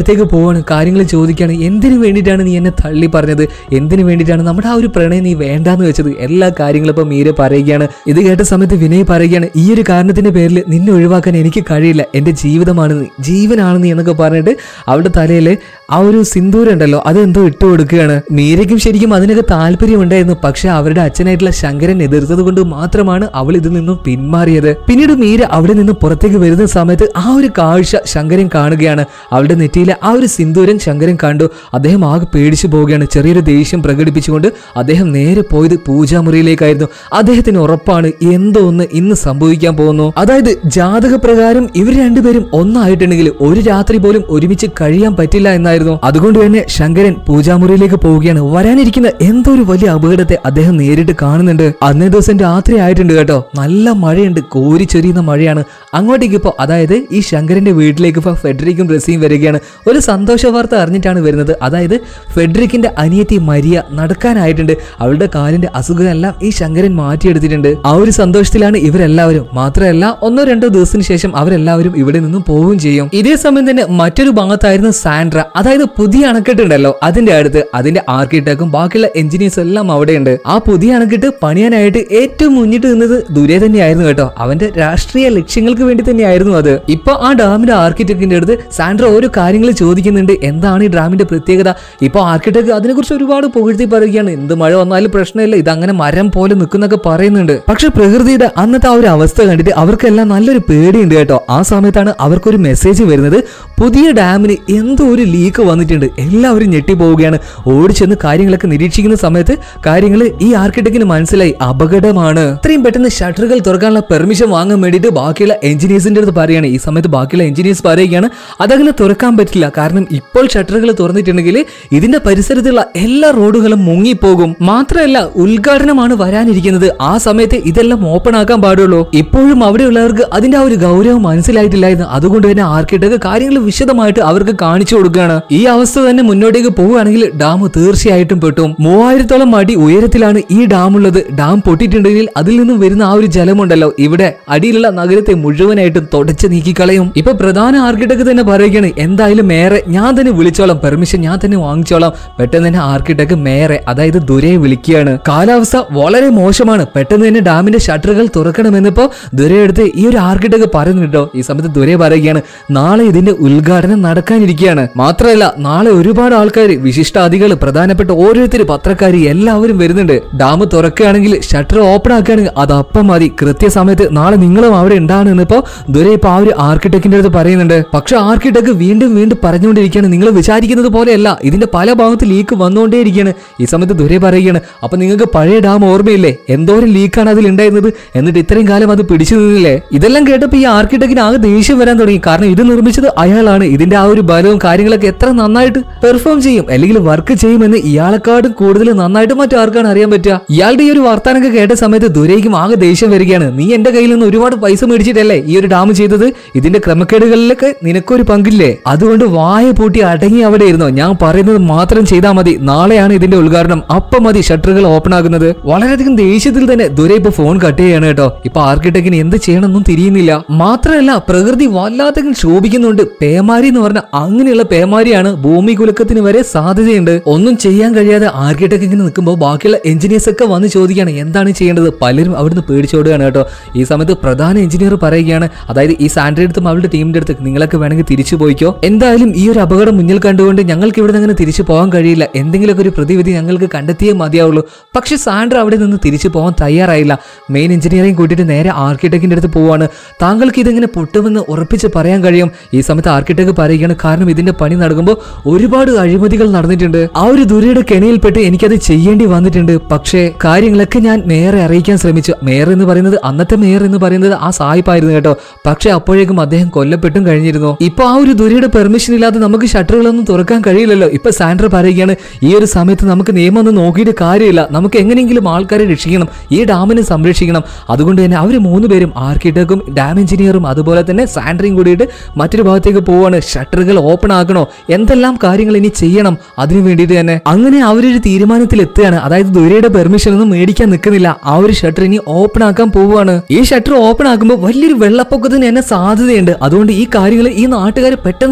A: അടുത്തേക്ക് പോവാണ് കാര്യങ്ങൾ ചോദിക്കാണ് എന്തിനു വേണ്ടിയിട്ടാണ് നീ എന്നെ തള്ളി പറഞ്ഞത് എന്തിനു വേണ്ടിയിട്ടാണ് നമ്മുടെ ആ ഒരു പ്രണയം നീ വേണ്ടാന്ന് വെച്ചത് എല്ലാ കാര്യങ്ങളും ഇപ്പൊ മീര പറയുകയാണ് ഇത് കേട്ട സമയത്ത് വിനയ് പറയുകയാണ് ഈ ഒരു കാരണത്തിന്റെ പേരിൽ നിന്നെ ഒഴിവാക്കാൻ എനിക്ക് കഴിയില്ല എന്റെ ജീവിതമാണ് നീ ജീവനാണ് നീ എന്നൊക്കെ പറഞ്ഞിട്ട് അവളുടെ തലയിൽ ആ ഒരു സിന്ദൂരം ഉണ്ടല്ലോ അത് എന്തോ ഇട്ട് കൊടുക്കുകയാണ് മീരയ്ക്കും ശരിക്കും അതിനൊക്കെ താല്പര്യമുണ്ടായിരുന്നു പക്ഷെ അവരുടെ അച്ഛനായിട്ടുള്ള ശങ്കരൻ എതിർത്തത് കൊണ്ട് മാത്രമാണ് അവൾ ഇതിൽ നിന്നും പിന്മാറിയത് പിന്നീട് മീര അവിടെ നിന്ന് പുറത്തേക്ക് വരുന്ന സമയത്ത് ആ ഒരു കാഴ്ച ശങ്കരൻ കാണുകയാണ് അവളുടെ നെറ്റിയിലെ ആ ഒരു സിന്ദൂരൻ ശങ്കരൻ കണ്ടു അദ്ദേഹം ആകെ പേടിച്ചു പോവുകയാണ് ചെറിയൊരു ദേഷ്യം പ്രകടിപ്പിച്ചുകൊണ്ട് അദ്ദേഹം നേരെ പോയത് പൂജാമുറിയിലേക്കായിരുന്നു അദ്ദേഹത്തിന് ഉറപ്പാണ് എന്തോ ഒന്ന് ഇന്ന് സംഭവിക്കാൻ പോകുന്നു അതായത് ജാതക പ്രകാരം ഇവർ രണ്ടുപേരും ഒന്നായിട്ടുണ്ടെങ്കിൽ ഒരു രാത്രി പോലും ഒരുമിച്ച് കഴിയാൻ പറ്റില്ല എന്നായിരുന്നു അതുകൊണ്ട് തന്നെ ശങ്കരൻ പൂജാമുറിയിലേക്ക് പോവുകയാണ് വരാനിരിക്കുന്ന എന്തോ ഒരു വലിയ അപകടത്തെ അദ്ദേഹം നേരിട്ട് കാണുന്നുണ്ട് അന്നേ ദിവസം രാത്രി ആയിട്ടുണ്ട് കേട്ടോ നല്ല മഴയുണ്ട് കോരിച്ചൊരിയുന്ന മഴയാണ് അങ്ങോട്ടേക്ക് ഇപ്പോൾ അതായത് ഈ ശങ്കരന്റെ വീട്ടിലേക്ക് ഇപ്പോൾ ഫെഡറിക്കും റസിയും വരികയാണ് ഒരു സന്തോഷ വാർത്ത അറിഞ്ഞിട്ടാണ് വരുന്നത് അതായത് ഫെഡറിക്കിന്റെ അനിയത്തി മരിയ നടക്കാനായിട്ടുണ്ട് അവളുടെ കാലിന്റെ അസുഖമെല്ലാം ഈ ശങ്കരൻ മാറ്റിയെടുത്തിട്ടുണ്ട് ആ ഒരു സന്തോഷത്തിലാണ് ഇവരെല്ലാവരും മാത്രമല്ല ഒന്നോ രണ്ടോ ദിവസത്തിന് ശേഷം അവരെല്ലാവരും ഇവിടെ നിന്നും പോവുകയും ചെയ്യും ഇതേ സമയം തന്നെ മറ്റൊരു ഭാഗത്തായിരുന്നു സാൻഡ്ര അതായത് പുതിയ അണക്കെട്ടുണ്ടല്ലോ അതിന്റെ അടുത്ത് അതിന്റെ ആർക്കിടെക്റ്റും ബാക്കിയുള്ള എഞ്ചിനീയേഴ്സും എല്ലാം അവിടെയുണ്ട് ആ പുതിയ അണക്കെട്ട് പണിയാനായിട്ട് ഏറ്റവും മുന്നിട്ട് നിന്നത് ദുരേ തന്നെയായിരുന്നു കേട്ടോ അവന്റെ രാഷ്ട്രീയ ലക്ഷ്യങ്ങൾക്ക് വേണ്ടി തന്നെയായിരുന്നു അത് ഇപ്പൊ ആ ഡാമിന്റെ ആർക്കിടെക്റ്റിന്റെ അടുത്ത് സാൻഡ്ര ഓരോ കാര്യങ്ങൾ ചോദിക്കുന്നുണ്ട് എന്താണ് ഈ ഡാമിന്റെ പ്രത്യേകത ഇപ്പൊ ആർക്കിടെക്ട് അതിനെക്കുറിച്ച് ഒരുപാട് പുകഴ്ത്തി പറയുകയാണ് എന്ത് മഴ വന്നാലും പ്രശ്നമില്ല ഇതങ്ങനെ മരം പോലെ നിൽക്കുന്നൊക്കെ പറയുന്നുണ്ട് പക്ഷെ പ്രകൃതിയുടെ അന്നത്തെ ആ ഒരു അവസ്ഥ കണ്ടിട്ട് അവർക്കെല്ലാം നല്ലൊരു പേടിയുണ്ട് കേട്ടോ ആ സമയത്താണ് അവർക്കൊരു മെസ്സേജ് വരുന്നത് പുതിയ ഡാമിന് എന്തോ ഒരു ലീക്ക് വന്നിട്ടുണ്ട് എല്ലാവരും ഞെട്ടിപ്പോവുകയാണ് ഓടിച്ചെന്ന് കാര്യങ്ങളൊക്കെ നിരീക്ഷിക്കുന്ന സമയത്ത് കാര്യങ്ങൾ ഈ ആർക്കിടെക്റ്റിന് മനസ്സിലായി അപകടമാണ് ഇത്രയും പെട്ടെന്ന് ഷട്ടറുകൾ തുറക്കാനുള്ള പെർമിഷൻ വാങ്ങാൻ വേണ്ടിയിട്ട് ബാക്കിയുള്ള എഞ്ചിനീയേഴ്സിന്റെ അടുത്ത് പറയുകയാണ് ഈ സമയത്ത് ബാക്കിയുള്ള എഞ്ചിനീയേഴ്സ് പറയുകയാണ് അതങ്ങനെ തുറക്കാൻ പറ്റില്ല കാരണം ഇപ്പോൾ ഷട്ടറുകൾ തുറന്നിട്ടുണ്ടെങ്കിൽ ഇതിന്റെ പരിസരത്തുള്ള എല്ലാ റോഡുകളും മുങ്ങിപ്പോകും മാത്രമല്ല ഉദ്ഘാടനമാണ് വരാനിരിക്കുന്നത് ആ സമയത്ത് ഇതെല്ലാം ഓപ്പൺ ആക്കാൻ പാടുള്ളൂ ഇപ്പോഴും അവിടെയുള്ളവർക്ക് അതിന്റെ ആ ഒരു ഗൗരവം മനസ്സിലായിട്ടില്ലായിരുന്നു അതുകൊണ്ട് തന്നെ ആർക്കിടെക്ട് കാര്യങ്ങൾ വിശദമായിട്ട് അവർക്ക് കാണിച്ചു കൊടുക്കുകയാണ് ഈ അവസ്ഥ തന്നെ മുന്നോട്ടേക്ക് പോവുകയാണെങ്കിൽ ഡാം തീർച്ചയായിട്ടും പെട്ടും മൂവായിരത്തോളം അടി ഉയരത്തിലാണ് ഈ ഡാം ഉള്ളത് ഡാം പൊട്ടിയിട്ടുണ്ടെങ്കിൽ അതിൽ നിന്നും വരുന്ന ആ ഒരു ജലമുണ്ടല്ലോ ഇവിടെ അടിയിലുള്ള നഗരത്തെ മുഴുവനായിട്ടും തുടച്ച് നീക്കിക്കളയും ഇപ്പൊ പ്രധാന ആർക്കിടെക്ട് തന്നെ പറയുകയാണ് എന്തായാലും മേറെ ഞാൻ തന്നെ വിളിച്ചോളാം പെർമിഷൻ ഞാൻ തന്നെ വാങ്ങിച്ചോളാം പെട്ടെന്ന് തന്നെ ആർക്കിടെക്ട് മേറെ അതായത് ദുരയെ വിളിക്കുകയാണ് കാലാവസ്ഥ വളരെ മോശമാണ് പെട്ടെന്ന് തന്നെ ഡാമിന്റെ ഷട്ടറുകൾ തുറക്കണമെന്നിപ്പോ ദുരയെടുത്ത് ഈ ഒരു ആർക്കിടെക്ട് പറയുന്നു കേട്ടോ ഈ സമയത്ത് ദുരയെ പറയുകയാണ് നാളെ ഇതിന്റെ ഉദ്ഘാടനം നടക്കാനിരിക്കുകയാണ് മാത്രമല്ല നാളെ ഒരുപാട് ആൾക്കാർ വിശിഷ്ടാതികൾ പ്രധാനപ്പെട്ട ഓരോരുത്തർ പത്രക്കാർ എല്ലാവരും വരുന്നുണ്ട് ഡാം തുറക്കുകയാണെങ്കിൽ ഷട്ടർ ഓപ്പൺ ആക്കുകയാണെങ്കിൽ അത് അപ്പം മതി കൃത്യസമയത്ത് നാളെ നിങ്ങളും അവിടെ ഉണ്ടാകുന്ന ഇപ്പോ ദുരെ ഇപ്പൊ ആ ഒരു ആർക്കിടെക്റ്റിന്റെ അടുത്ത് പറയുന്നുണ്ട് പക്ഷെ ആർക്കിടെക്ട് വീണ്ടും വീണ്ടും പറഞ്ഞുകൊണ്ടിരിക്കുകയാണ് നിങ്ങൾ വിചാരിക്കുന്നത് പോലെയല്ല ഇതിന്റെ പല ഭാഗത്ത് ലീക്ക് വന്നുകൊണ്ടേയിരിക്കുകയാണ് ഈ സമയത്ത് ദുരെ പറയുകയാണ് അപ്പൊ നിങ്ങൾക്ക് പഴയ ഡാം ഓർമ്മയില്ലേ എന്തോരം ലീക്കാണ് അതിൽ ഉണ്ടായിരുന്നത് എന്നിട്ട് ഇത്രയും കാലം അത് പിടിച്ചു നിന്നില്ലേ ഇതെല്ലാം കേട്ടപ്പോ ഈ ആർക്കിടെക്റ്റിന് ആകെ ദേഷ്യം വരാൻ തുടങ്ങി കാരണം ഇത് നിർമ്മിച്ചത് അയാളാണ് ഇതിന്റെ ആ ഒരു ബലവും കാര്യങ്ങളൊക്കെ എത്ര നന്നായിട്ട് പെർഫോം ചെയ്യും അല്ലെങ്കിൽ വർക്ക് ചെയ്യുമെന്ന് ഇയാളെക്കാളും കൂടുതൽ നന്നായിട്ട് മറ്റാർക്കാണ് അറിയാൻ പറ്റുക ഇയാളുടെ ഈ ഒരു വർത്താനൊക്കെ കേട്ട സമയത്ത് ദുരയ്ക്കും ആകെ ദേഷ്യം വരികയാണ് നീ എന്റെ കയ്യിൽ നിന്ന് ഒരുപാട് പൈസ മേടിച്ചിട്ടല്ലേ ഈ ഒരു ഡാം ചെയ്തത് ഇതിന്റെ ക്രമക്കേടുകളിലൊക്കെ നിനക്കൊരു പങ്കില്ലേ അതുകൊണ്ട് വായ പൂട്ടി അടങ്ങി അവിടെ ഇരുന്നോ ഞാൻ പറയുന്നത് മാത്രം ചെയ്താൽ മതി നാളെയാണ് ഇതിന്റെ ഉദ്ഘാടനം അപ്പം മതി ഷട്ടറുകൾ ഓപ്പൺ ആകുന്നത് വളരെയധികം ദേഷ്യത്തിൽ തന്നെ ദുര ഇപ്പൊ ഫോൺ കട്ട് ചെയ്യാണ് കേട്ടോ ഇപ്പൊ ആർക്കിടെക്റ്റിന് എന്ത് ചെയ്യണമെന്നും തിരിയുന്നില്ല മാത്രമല്ല പ്രകൃതി വല്ലാത്തകം ശോഭിക്കുന്നുണ്ട് പേമാരി എന്ന് പറഞ്ഞ അങ്ങനെയുള്ള പേമാരിയാണ് ഭൂമി കുലുക്കത്തിന് വരെ സാധ്യതയുണ്ട് ഒന്നും ചെയ്യാൻ കഴിയാതെ ആർക്കിടെക്ട് ഇങ്ങനെ നിൽക്കുമ്പോൾ ബാക്കിയുള്ള എഞ്ചിനീയേഴ്സ് ഒക്കെ വന്ന് ചോദിക്കുകയാണ് എന്താണ് ചെയ്യേണ്ടത് പലരും അവിടുന്ന് പേടിച്ചോടുകയാണ് കേട്ടോ ഈ സമയത്ത് പ്രധാന എഞ്ചിനീയർ പറയുകയാണ് അതായത് ഈ സാൻഡ്രി അടുത്തും അവളുടെ ടീമിന്റെ അടുത്ത് നിങ്ങളൊക്കെ വേണമെങ്കിൽ തിരിച്ചു പോയിക്കോ എന്തായാലും ഈ ഒരു അപകടം മുന്നിൽ കണ്ടുകൊണ്ട് ഞങ്ങൾക്ക് ഇവിടെ നിന്ന് അങ്ങനെ തിരിച്ചു പോകാൻ കഴിയില്ല എന്തെങ്കിലുമൊക്കെ ഒരു പ്രതിവിധി ഞങ്ങൾക്ക് കണ്ടെത്തിയേ മതിയാവുള്ളൂ പക്ഷെ സാൻഡ്ര അവിടെ നിന്ന് തിരിച്ചു പോകാൻ തയ്യാറായില്ല മെയിൻ എഞ്ചിനീയറിംഗ് കൂട്ടിയിട്ട് നേരെ ആർക്കിടെക്റ്റിന്റെ അടുത്ത് പോവാണ് താങ്കൾക്ക് ഇതെങ്ങനെ പൊട്ടുമെന്ന് ഉറപ്പിച്ച് പറയാൻ കഴിയും ഈ സമയത്ത് ആർക്കിടെക്ട് പറയുകയാണ് കാരണം ഇതിന്റെ പണി നടക്കുമ്പോൾ ഒരുപാട് അഴിമതികൾ നടന്നിട്ടുണ്ട് ആ ഒരു ദുരയുടെ കെണിയിൽപ്പെട്ട് എനിക്കത് ചെയ്യേണ്ടി വന്നിട്ടുണ്ട് പക്ഷേ കാര്യങ്ങളൊക്കെ ഞാൻ മേയറെ അറിയിക്കാൻ ശ്രമിച്ചു മേയർ എന്ന് പറയുന്നത് അന്നത്തെ മേയർ എന്ന് പറയുന്നത് ആ സായിപ്പായിരുന്നു കേട്ടോ പക്ഷെ അപ്പോഴേക്കും അദ്ദേഹം കൊല്ലപ്പെട്ടും കഴിഞ്ഞിരുന്നു ഇപ്പൊ ആ ഒരു ദുരയുടെ പെർമിഷൻ ഇല്ലാതെ നമുക്ക് ഷട്ടറുകളൊന്നും തുറക്കാൻ കഴിയില്ലല്ലോ ഇപ്പൊ സാൻഡർ പറയുകയാണ് ഈ ഒരു സമയത്ത് നമുക്ക് നിയമം ഒന്നും നോക്കിയിട്ട് കാര്യമില്ല നമുക്ക് എങ്ങനെയെങ്കിലും ആൾക്കാരെ രക്ഷിക്കണം ഈ ഡാമിനെ സംരക്ഷിക്കണം അതുകൊണ്ട് തന്നെ അവർ മൂന്ന് പേരും ആർക്കിടെക്റ്റും ഡാം എഞ്ചിനീയറും അതുപോലെ തന്നെ സാൻഡറിയും കൂടിയിട്ട് മറ്റൊരു ഭാഗത്തേക്ക് പോവാണ് ഷട്ടറുകൾ ഓപ്പൺ ആക്കണോ എന്തെല്ലാം കാര്യങ്ങൾ ഇനി ചെയ്യണം അതിനു വേണ്ടിയിട്ട് തന്നെ അങ്ങനെ അവരൊരു തീരുമാനത്തിൽ എത്തുകയാണ് അതായത് ദുരയുടെ പെർമിഷൻ ഒന്നും മേടിക്കാൻ നിൽക്കുന്നില്ല ആ ഒരു ഷട്ടർ ഇനി ഓപ്പൺ ആക്കാൻ പോവുകയാണ് ഈ ഷട്ടർ ഓപ്പൺ ആക്കുമ്പോൾ വലിയൊരു വെള്ളപ്പൊക്കത്തിന് തന്നെ സാധ്യതയുണ്ട് അതുകൊണ്ട് ഈ കാര്യങ്ങൾ ഈ നാട്ടുകാരെ പെട്ടെന്ന് തന്നെ അറിയിക്കണം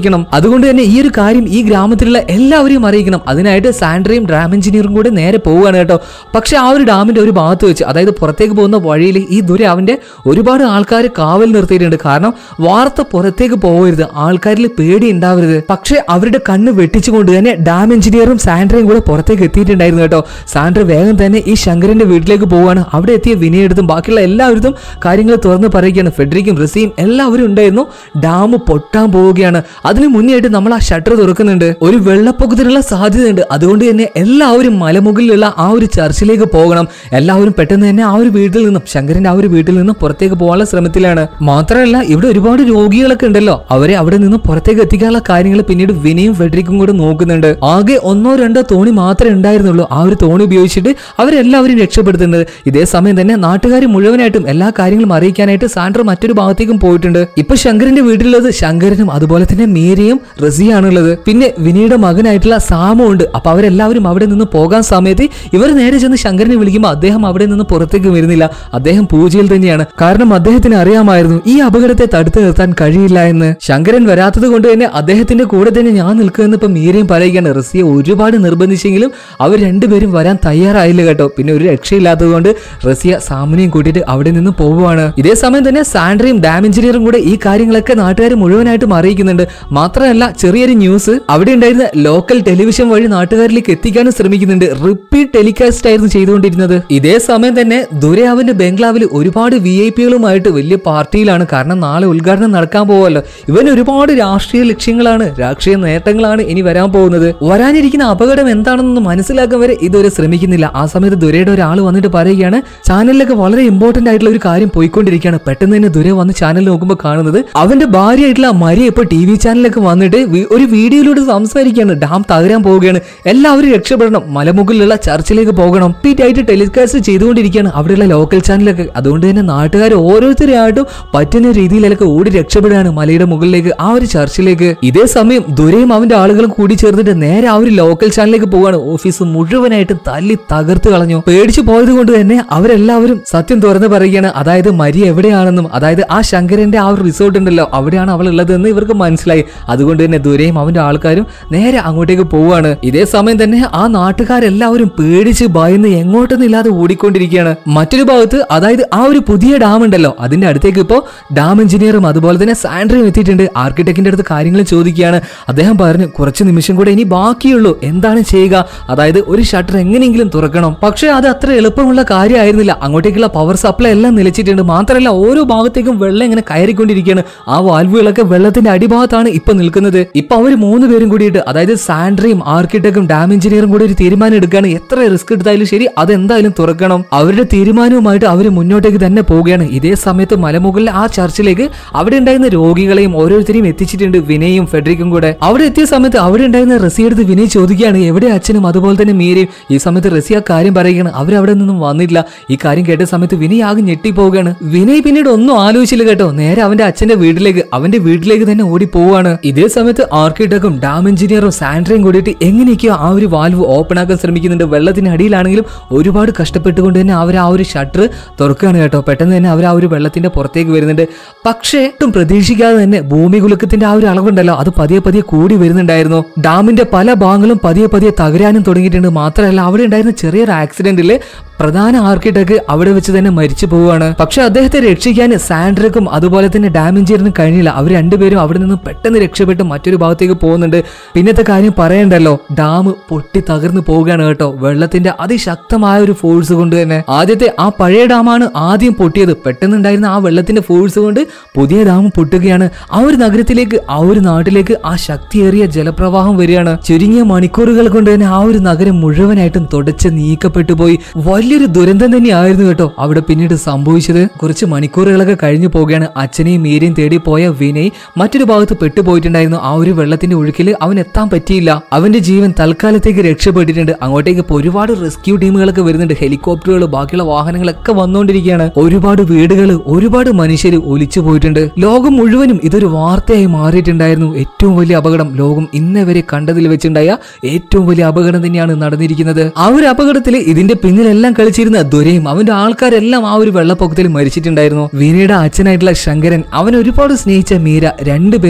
A: അറിയിക്കണം അതുകൊണ്ട് തന്നെ ഈ ഒരു കാര്യം ഈ ഗ്രാമത്തിലുള്ള എല്ലാവരെയും അറിയിക്കണം അതിനായിട്ട് സാൻഡ്രയും ഡാം എഞ്ചിനീയറും കൂടെ നേരെ പോവുകയാണ് കേട്ടോ പക്ഷെ ആ ഒരു ഡാമിന്റെ ഒരു ഭാഗത്ത് വെച്ച് അതായത് പുറത്തേക്ക് പോകുന്ന വഴിയിൽ ഈ ദൂരെ അവന്റെ ഒരുപാട് ആൾക്കാർ കാവൽ നിർത്തിയിട്ടുണ്ട് കാരണം വാർത്ത പുറത്തേക്ക് പോകരുത് ആൾക്കാരിൽ പേടി ഉണ്ടാവരുത് പക്ഷെ അവരുടെ കണ്ണ് വെട്ടിച്ചുകൊണ്ട് തന്നെ ഡാം എഞ്ചിനീയറും സാൻഡ്രയും കൂടെ പുറത്തേക്ക് എത്തിയിട്ടുണ്ടായിരുന്നു കേട്ടോ സാൻഡ്ര വേഗം തന്നെ ഈ ശങ്കരന്റെ വീട്ടിലേക്ക് പോവാണ് അവിടെ എത്തിയ വിനയെടുത്തും ബാക്കിയുള്ള എല്ലാവരും കാര്യങ്ങൾ തുറന്ന് പറയുകയാണ് ഫെഡറിക്കും റസിയും എല്ലാവരും ഉണ്ടായിരുന്നു ഡാം പൊട്ടാൻ പോവുകയാണ് അതിന് മുന്നേയായിട്ട് നമ്മൾ ആ ഷട്ടർ തുറക്കുന്നുണ്ട് ഒരു വെള്ളപ്പൊക്കത്തിനുള്ള സാധ്യതയുണ്ട് അതുകൊണ്ട് തന്നെ എല്ലാവരും മലമുകളിലുള്ള ആ ഒരു ചർച്ചിലേക്ക് പോകണം എല്ലാവരും പെട്ടെന്ന് തന്നെ ആ ഒരു വീട്ടിൽ നിന്നും ശങ്കരന്റെ ആ ഒരു വീട്ടിൽ നിന്നും പുറത്തേക്ക് പോകാനുള്ള ശ്രമത്തിലാണ് മാത്രമല്ല ഇവിടെ ഒരുപാട് രോഗികളൊക്കെ ഉണ്ടല്ലോ അവരെ അവിടെ നിന്നും പുറത്തേക്ക് എത്തിക്കാനുള്ള കാര്യങ്ങൾ പിന്നീട് വിനയും ഫെഡറിക്കും കൂടെ നോക്കുന്നുണ്ട് ആകെ ഒന്നോ രണ്ടോ തോണി മാത്രമേ ഉണ്ടായിരുന്നുള്ളൂ ആ ഒരു തോണി ഉപയോഗിച്ചിട്ട് അവരെല്ലാവരും രക്ഷപ്പെടുത്തുന്നത് ഇതേ സമയം തന്നെ നാട്ടുകാർ മുഴുവനായിട്ടും എല്ലാ കാര്യങ്ങളും അറിയിക്കാനായിട്ട് സാൻഡർ മറ്റൊരു ഭാഗത്തേക്കും പോയിട്ടുണ്ട് ഇപ്പൊ ശങ്കരന്റെ വീട്ടിലുള്ളത് ശങ്കരനും അതുപോലെ തന്നെ മീരയും റസിയാണുള്ളത് പിന്നെ വിനിയുടെ മകനായിട്ടുള്ള സാമു ഉണ്ട് അപ്പൊ അവരെല്ലാവരും അവിടെ നിന്ന് പോകാൻ സമയത്ത് ഇവർ നേരെ ചെന്ന് ശങ്കരനെ വിളിക്കുമ്പോൾ അദ്ദേഹം അവിടെ നിന്ന് പുറത്തേക്ക് വരുന്നില്ല അദ്ദേഹം പൂജയിൽ തന്നെയാണ് കാരണം അദ്ദേഹത്തിന് അറിയാമായിരുന്നു ഈ അപകടത്തെ തടുത്തു നിർത്താൻ കഴിയില്ല എന്ന് ശങ്കരൻ വരാത്തത് കൊണ്ട് തന്നെ അദ്ദേഹത്തിന്റെ കൂടെ തന്നെ ഞാൻ നിൽക്കുമെന്ന് ഇപ്പൊ മീരയും പറയുകയാണ് റസിയെ ഒരുപാട് നിർബന്ധിച്ചെങ്കിലും അവർ രണ്ടുപേരും വരാൻ തയ്യാറായില്ല കേട്ടോ പിന്നെ ഒരു രക്ഷയില്ലാത്തത് കൊണ്ട് റസിയ സാമിനെയും കൂട്ടിയിട്ട് അവിടെ നിന്ന് പോവുകയാണ് ഇതേ സമയം തന്നെ സാൻഡ്രയും ഡാം എഞ്ചിനീയറും കൂടെ ഈ കാര്യങ്ങളൊക്കെ നാട്ടുകാർ മുഴുവനായിട്ടും അറിയിക്കുന്നുണ്ട് മാത്രമല്ല ചെറിയൊരു ന്യൂസ് അവിടെ ഉണ്ടായിരുന്ന ലോക്കൽ ടെലിവിഷൻ വഴി നാട്ടുകാരിലേക്ക് എത്തിക്കാനും ശ്രമിക്കുന്നുണ്ട് റിപ്പീറ്റ് ടെലികാസ്റ്റ് ആയിരുന്നു ചെയ്തുകൊണ്ടിരുന്നത് ഇതേ സമയം തന്നെ ദൂരെ അവന്റെ ബംഗ്ലാവിൽ ഒരുപാട് വി ഐ പികളുമായിട്ട് വലിയ പാർട്ടിയിലാണ് കാരണം നാളെ ഉദ്ഘാടനം നടക്കാൻ പോവല്ലോ ഇവൻ ഒരുപാട് രാഷ്ട്രീയ ലക്ഷ്യങ്ങളാണ് രാഷ്ട്രീയ നേട്ടങ്ങളാണ് ഇനി വരാൻ പോകുന്നത് വരാനിരിക്കുന്ന അപകടം എന്താണെന്ന് മനസ്സിലാക്കാൻ വരെ ഇതുവരെ ശ്രമിക്കുന്നില്ല ആ സമയത്ത് ദുരയുടെ ഒരാൾ വന്നിട്ട് പറയുകയാണ് ചാനലിലൊക്കെ വളരെ ഇമ്പോർട്ടന്റ് ആയിട്ടുള്ള ഒരു കാര്യം പോയിക്കൊണ്ടിരിക്കുകയാണ് പെട്ടെന്ന് തന്നെ ദുര വന്ന് ചാനൽ നോക്കുമ്പോൾ കാണുന്നത് അവന്റെ ഭാര്യയായിട്ടുള്ള മരിയ ഇപ്പൊ ടി വി ചാനലിലൊക്കെ വന്നിട്ട് വി- ഒരു വീഡിയോയിലൂടെ സംസാരിക്കുകയാണ് ഡാം തകരാൻ പോവുകയാണ് എല്ലാവരും രക്ഷപ്പെടണം മലമുകളിലുള്ള ചർച്ചിലേക്ക് പോകണം റിപ്പീറ്റ് ആയിട്ട് ടെലികാസ്റ്റ് ചെയ്തുകൊണ്ടിരിക്കുകയാണ് അവിടെയുള്ള ലോക്കൽ ചാനലൊക്കെ അതുകൊണ്ട് തന്നെ നാട്ടുകാർ ഓരോരുത്തരെയായിട്ടും പറ്റുന്ന രീതിയിലൊക്കെ ഓടി രക്ഷപ്പെടുകയാണ് മലയുടെ മുകളിലേക്ക് ആ ഒരു ചർച്ചിലേക്ക് ഇതേ സമയം ദുരയും അവന്റെ ആളുകളും കൂടി ചേർന്നിട്ട് നേരെ ആ ഒരു ലോക്കൽ ചാനലിലേക്ക് പോവാണ് ഓഫീസ് മുഴുവനായിട്ടും തല്ലി തകർത്ത് കളഞ്ഞു പേടിച്ചു പോയത് കൊണ്ട് തന്നെ അവരെല്ലാവരും സത്യം തുറന്ന് പറയുകയാണ് അതായത് മരി എവിടെയാണെന്നും അതായത് ആ ശങ്കരന്റെ ആ ഒരു റിസോർട്ട് ഉണ്ടല്ലോ അവിടെയാണ് അവൾ ഉള്ളതെന്ന് ഇവർക്ക് മനസ്സിലായി അതുകൊണ്ട് തന്നെ ദുരയും അവന്റെ ആൾക്കാരും നേരെ അങ്ങോട്ടേക്ക് പോവാണ് ഇതേ സമയം തന്നെ ആ നാട്ടുകാരെല്ലാവരും പേടിച്ച് ഭയന്ന് എങ്ങോട്ടൊന്നില്ലാതെ ഓടിക്കൊണ്ടിരിക്കുകയാണ് മറ്റൊരു ഭാഗത്ത് അതായത് ആ ഒരു പുതിയ ഡാം ഉണ്ടല്ലോ അതിന്റെ അടുത്തേക്ക് ഇപ്പോൾ ഡാം എഞ്ചിനീയറും അതുപോലെ തന്നെ സാൻഡ്രയും എത്തിയിട്ടുണ്ട് ആർക്കിടെക്റ്റിന്റെ അടുത്ത് കാര്യങ്ങൾ ചോദിക്കുകയാണ് അദ്ദേഹം പറഞ്ഞു കുറച്ച് നിമിഷം കൂടെ ഇനി ബാക്കിയുള്ളൂ എന്താണ് ചെയ്യുക അതായത് ഒരു ഷട്ടർ എങ്ങനെയെങ്കിലും തുറക്കണം പക്ഷേ അത് അത്ര എളുപ്പമുള്ള കാര്യമായിരുന്നില്ല അങ്ങോട്ടേക്കുള്ള പവർ സപ്ലൈ എല്ലാം നിലച്ചിട്ടുണ്ട് മാത്രമല്ല ഓരോ ഭാഗത്തേക്കും വെള്ളം ഇങ്ങനെ കയറിക്കൊണ്ടിരിക്കുകയാണ് ആ വാൽവുകളൊക്കെ വെള്ളത്തിന്റെ അടിഭാഗത്താണ് ഇപ്പൊ നിൽക്കുന്നത് ഇപ്പൊ അവർ മൂന്ന് പേരും കൂടിയിട്ട് അതായത് സാൻഡ്രയും ആർക്കിടെക്റ്റും ഡാം എഞ്ചിനീയറും കൂടി ഒരു തീരുമാനം എടുക്കുകയാണ് എത്ര റിസ്ക് എടുത്താലും ശരി അതെന്തായാലും തുറക്കണം അവരുടെ തീരുമാനവുമായിട്ട് അവർ മുന്നോട്ടേക്ക് തന്നെ പോവുകയാണ് ഇതേ സമയത്ത് മലമുകളിലെ ആ ചർച്ചിലേക്ക് അവിടെ ഉണ്ടായിരുന്ന രോഗികളെയും ഓരോരുത്തരെയും എത്തിച്ചിട്ടുണ്ട് വിനയും ഫെഡറിക്കും കൂടെ അവിടെ എത്തിയ സമയത്ത് അവിടെ ഉണ്ടായിരുന്ന റസി എടുത്ത് വിനയ് ചോദിക്കുകയാണ് എവിടെ അച്ഛനും അതുപോലെ തന്നെ മീരയും ഈ സമയത്ത് റസി ആ കാര്യം പറയുകയാണ് അവരവിടെ നിന്നും വന്നില്ല ഈ കാര്യം കേട്ട സമയത്ത് വിനയ് ആകെ ഞെട്ടിപ്പോവുകയാണ് വിനയ് പിന്നീട് ഒന്നും ആലോചിച്ചില്ല കേട്ടോ നേരെ അവന്റെ അച്ഛന്റെ വീട്ടിലേക്ക് അവന്റെ വീട്ടിലേക്ക് തന്നെ ഓടി പോവാണ് ഇതേ സമയത്ത് ആർക്കിടെക്റ്റും ഡാം എഞ്ചിനീയറും സാൻഡ്രയും കൂടിയിട്ട് എങ്ങനെയൊക്കെയോ ആ ഒരു വാൽവ് ഓപ്പൺ ആക്കാൻ ശ്രമിക്കുന്നുണ്ട് വെള്ളത്തിന് അടിയിലാണെങ്കിലും ഒരുപാട് കഷ്ടപ്പെട്ടുകൊണ്ട് തന്നെ അവർ ആ ഒരു ഷട്ടർ തുറക്കുകയാണ് കേട്ടോ പെട്ടെന്ന് തന്നെ അവർ ആ ഒരു വെള്ളത്തിന്റെ പുറത്തേക്ക് വരുന്നുണ്ട് പക്ഷേ ഒട്ടും പ്രതീക്ഷിക്കാതെ തന്നെ ഭൂമി കുലുക്കത്തിന്റെ ആ ഒരു അളവുണ്ടല്ലോ അത് പതിയെ പതിയെ കൂടി വരുന്നുണ്ടായിരുന്നു ഡാമിന്റെ പല ഭാഗങ്ങളും പതിയെ പതിയെ തകരാനും തുടങ്ങിയിട്ടുണ്ട് മാത്രമല്ല അവിടെ ഉണ്ടായിരുന്ന ചെറിയൊരു ആക്സിഡന്റില് പ്രധാന ആർക്കിടെക്ട് അവിടെ വെച്ച് തന്നെ മരിച്ചു പോവുകയാണ് പക്ഷെ അദ്ദേഹത്തെ രക്ഷിക്കാൻ സാൻഡ്രക്കും അതുപോലെ തന്നെ ഡാം എഞ്ചിനീയറിനും കഴിഞ്ഞില്ല അവർ രണ്ടുപേരും അവിടെ നിന്ന് പെട്ടെന്ന് രക്ഷപ്പെട്ട് മറ്റൊരു ഭാഗത്തേക്ക് പോകുന്നുണ്ട് പിന്നത്തെ കാര്യം പറയണ്ടല്ലോ ഡാം പൊട്ടി തകർന്നു പോവുകയാണ് കേട്ടോ വെള്ളത്തിന്റെ അതിശക്തമായ ഒരു ഫോഴ്സ് കൊണ്ട് തന്നെ ആദ്യത്തെ ആ പഴയ ഡാമാണ് ആദ്യം പൊട്ടിയത് പെട്ടെന്നുണ്ടായിരുന്ന ആ വെള്ളത്തിന്റെ ഫോഴ്സ് കൊണ്ട് പുതിയ ഡാം പൊട്ടുകയാണ് ആ ഒരു നഗരത്തിലേക്ക് ആ ഒരു നാട്ടിലേക്ക് ആ ശക്തിയേറിയ ജലപ്രവാഹം വരികയാണ് ചുരുങ്ങിയ മണിക്കൂറുകൾ കൊണ്ട് തന്നെ ആ ഒരു നഗരം മുഴുവനായിട്ടും തുടച്ച് നീക്കപ്പെട്ടു പോയി വലിയൊരു ദുരന്തം തന്നെയായിരുന്നു കേട്ടോ അവിടെ പിന്നീട് സംഭവിച്ചത് കുറച്ച് മണിക്കൂറുകളൊക്കെ കഴിഞ്ഞു പോവുകയാണ് അച്ഛനെയും മീരയും തേടി പോയ വിനയ് മറ്റൊരു ഭാഗത്ത് പെട്ടുപോയിട്ടുണ്ടായിരുന്നു ആ ഒരു വെള്ളത്തിന്റെ ഒഴുക്കിൽ അവൻ എത്താൻ പറ്റിയില്ല അവന്റെ ജീവൻ തൽക്കാലത്തേക്ക് രക്ഷപ്പെട്ടിട്ടുണ്ട് അങ്ങോട്ടേക്ക് ഇപ്പൊ ഒരുപാട് റെസ്ക്യൂ ടീമുകളൊക്കെ വരുന്നുണ്ട് ഹെലികോപ്റ്ററുകൾ ബാക്കിയുള്ള വാഹനങ്ങളൊക്കെ വന്നുകൊണ്ടിരിക്കുകയാണ് ഒരുപാട് വീടുകൾ ഒരുപാട് മനുഷ്യർ ഒലിച്ചു പോയിട്ടുണ്ട് ലോകം മുഴുവനും ഇതൊരു വാർത്തയായി മാറിയിട്ടുണ്ടായിരുന്നു ഏറ്റവും വലിയ അപകടം ലോകം ഇന്നേ വരെ കണ്ടതിൽ വെച്ചുണ്ടായ ഏറ്റവും വലിയ അപകടം തന്നെയാണ് നടന്നിരിക്കുന്നത് ആ ഒരു അപകടത്തിൽ ഇതിന്റെ പിന്നിലെല്ലാം കളിച്ചിരുന്ന ദുരയും അവന്റെ ആൾക്കാരെല്ലാം ആ ഒരു വെള്ളപ്പൊക്കത്തിൽ മരിച്ചിട്ടുണ്ടായിരുന്നു വീണയുടെ അച്ഛനായിട്ടുള്ള ശങ്കരൻ അവൻ ഒരുപാട് സ്നേഹിച്ച മീര രണ്ടുപേരെയും അവൻ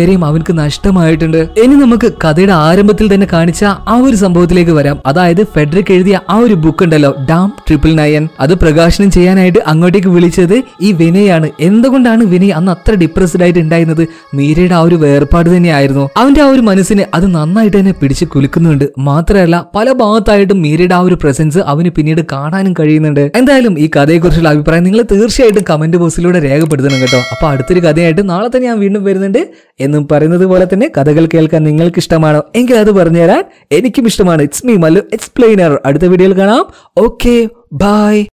A: അവൾക്ക് നഷ്ടമായിട്ടുണ്ട് ഇനി നമുക്ക് കഥയുടെ ആരംഭത്തിൽ തന്നെ കാണിച്ച ആ ഒരു സംഭവത്തിലേക്ക് വരാം അതായത് ഫെഡറിക് എഴുതിയ ആ ഒരു ബുക്ക് ഉണ്ടല്ലോ ഡാം ട്രിപ്പിൾ നയൻ അത് പ്രകാശനം ചെയ്യാനായിട്ട് അങ്ങോട്ടേക്ക് വിളിച്ചത് ഈ വിനയാണ് എന്തുകൊണ്ടാണ് വിനയ് അന്ന് അത്ര ഡിപ്രസ്ഡ് ആയിട്ട് ഉണ്ടായിരുന്നത് മീരയുടെ ആ ഒരു വേർപാട് തന്നെയായിരുന്നു അവന്റെ ആ ഒരു മനസ്സിനെ അത് നന്നായിട്ട് തന്നെ പിടിച്ച് കുലുക്കുന്നുണ്ട് മാത്രമല്ല പല ഭാഗത്തായിട്ടും മീരയുടെ ആ ഒരു പ്രസൻസ് അവന് പിന്നീട് കാണാനും കഴിയുന്നുണ്ട് എന്തായാലും ഈ കഥയെക്കുറിച്ചുള്ള അഭിപ്രായം നിങ്ങൾ തീർച്ചയായിട്ടും കമന്റ് ബോക്സിലൂടെ രേഖപ്പെടുത്തണം കേട്ടോ അപ്പൊ അടുത്തൊരു കഥയായിട്ട് നാളെ തന്നെ ഞാൻ വീണ്ടും വരുന്നുണ്ട് എന്നും പറയുന്നത് പോലെ തന്നെ കഥകൾ കേൾക്കാൻ നിങ്ങൾക്ക് ഇഷ്ടമാണോ എങ്കിൽ അത് പറഞ്ഞുതരാൻ എനിക്കും ഇഷ്ടമാണ് ഇറ്റ്സ് മീ മല്ലു എക്സ്പ്ലെയിനർ അടുത്ത വീഡിയോയിൽ കാണാം ഓക്കെ ബൈ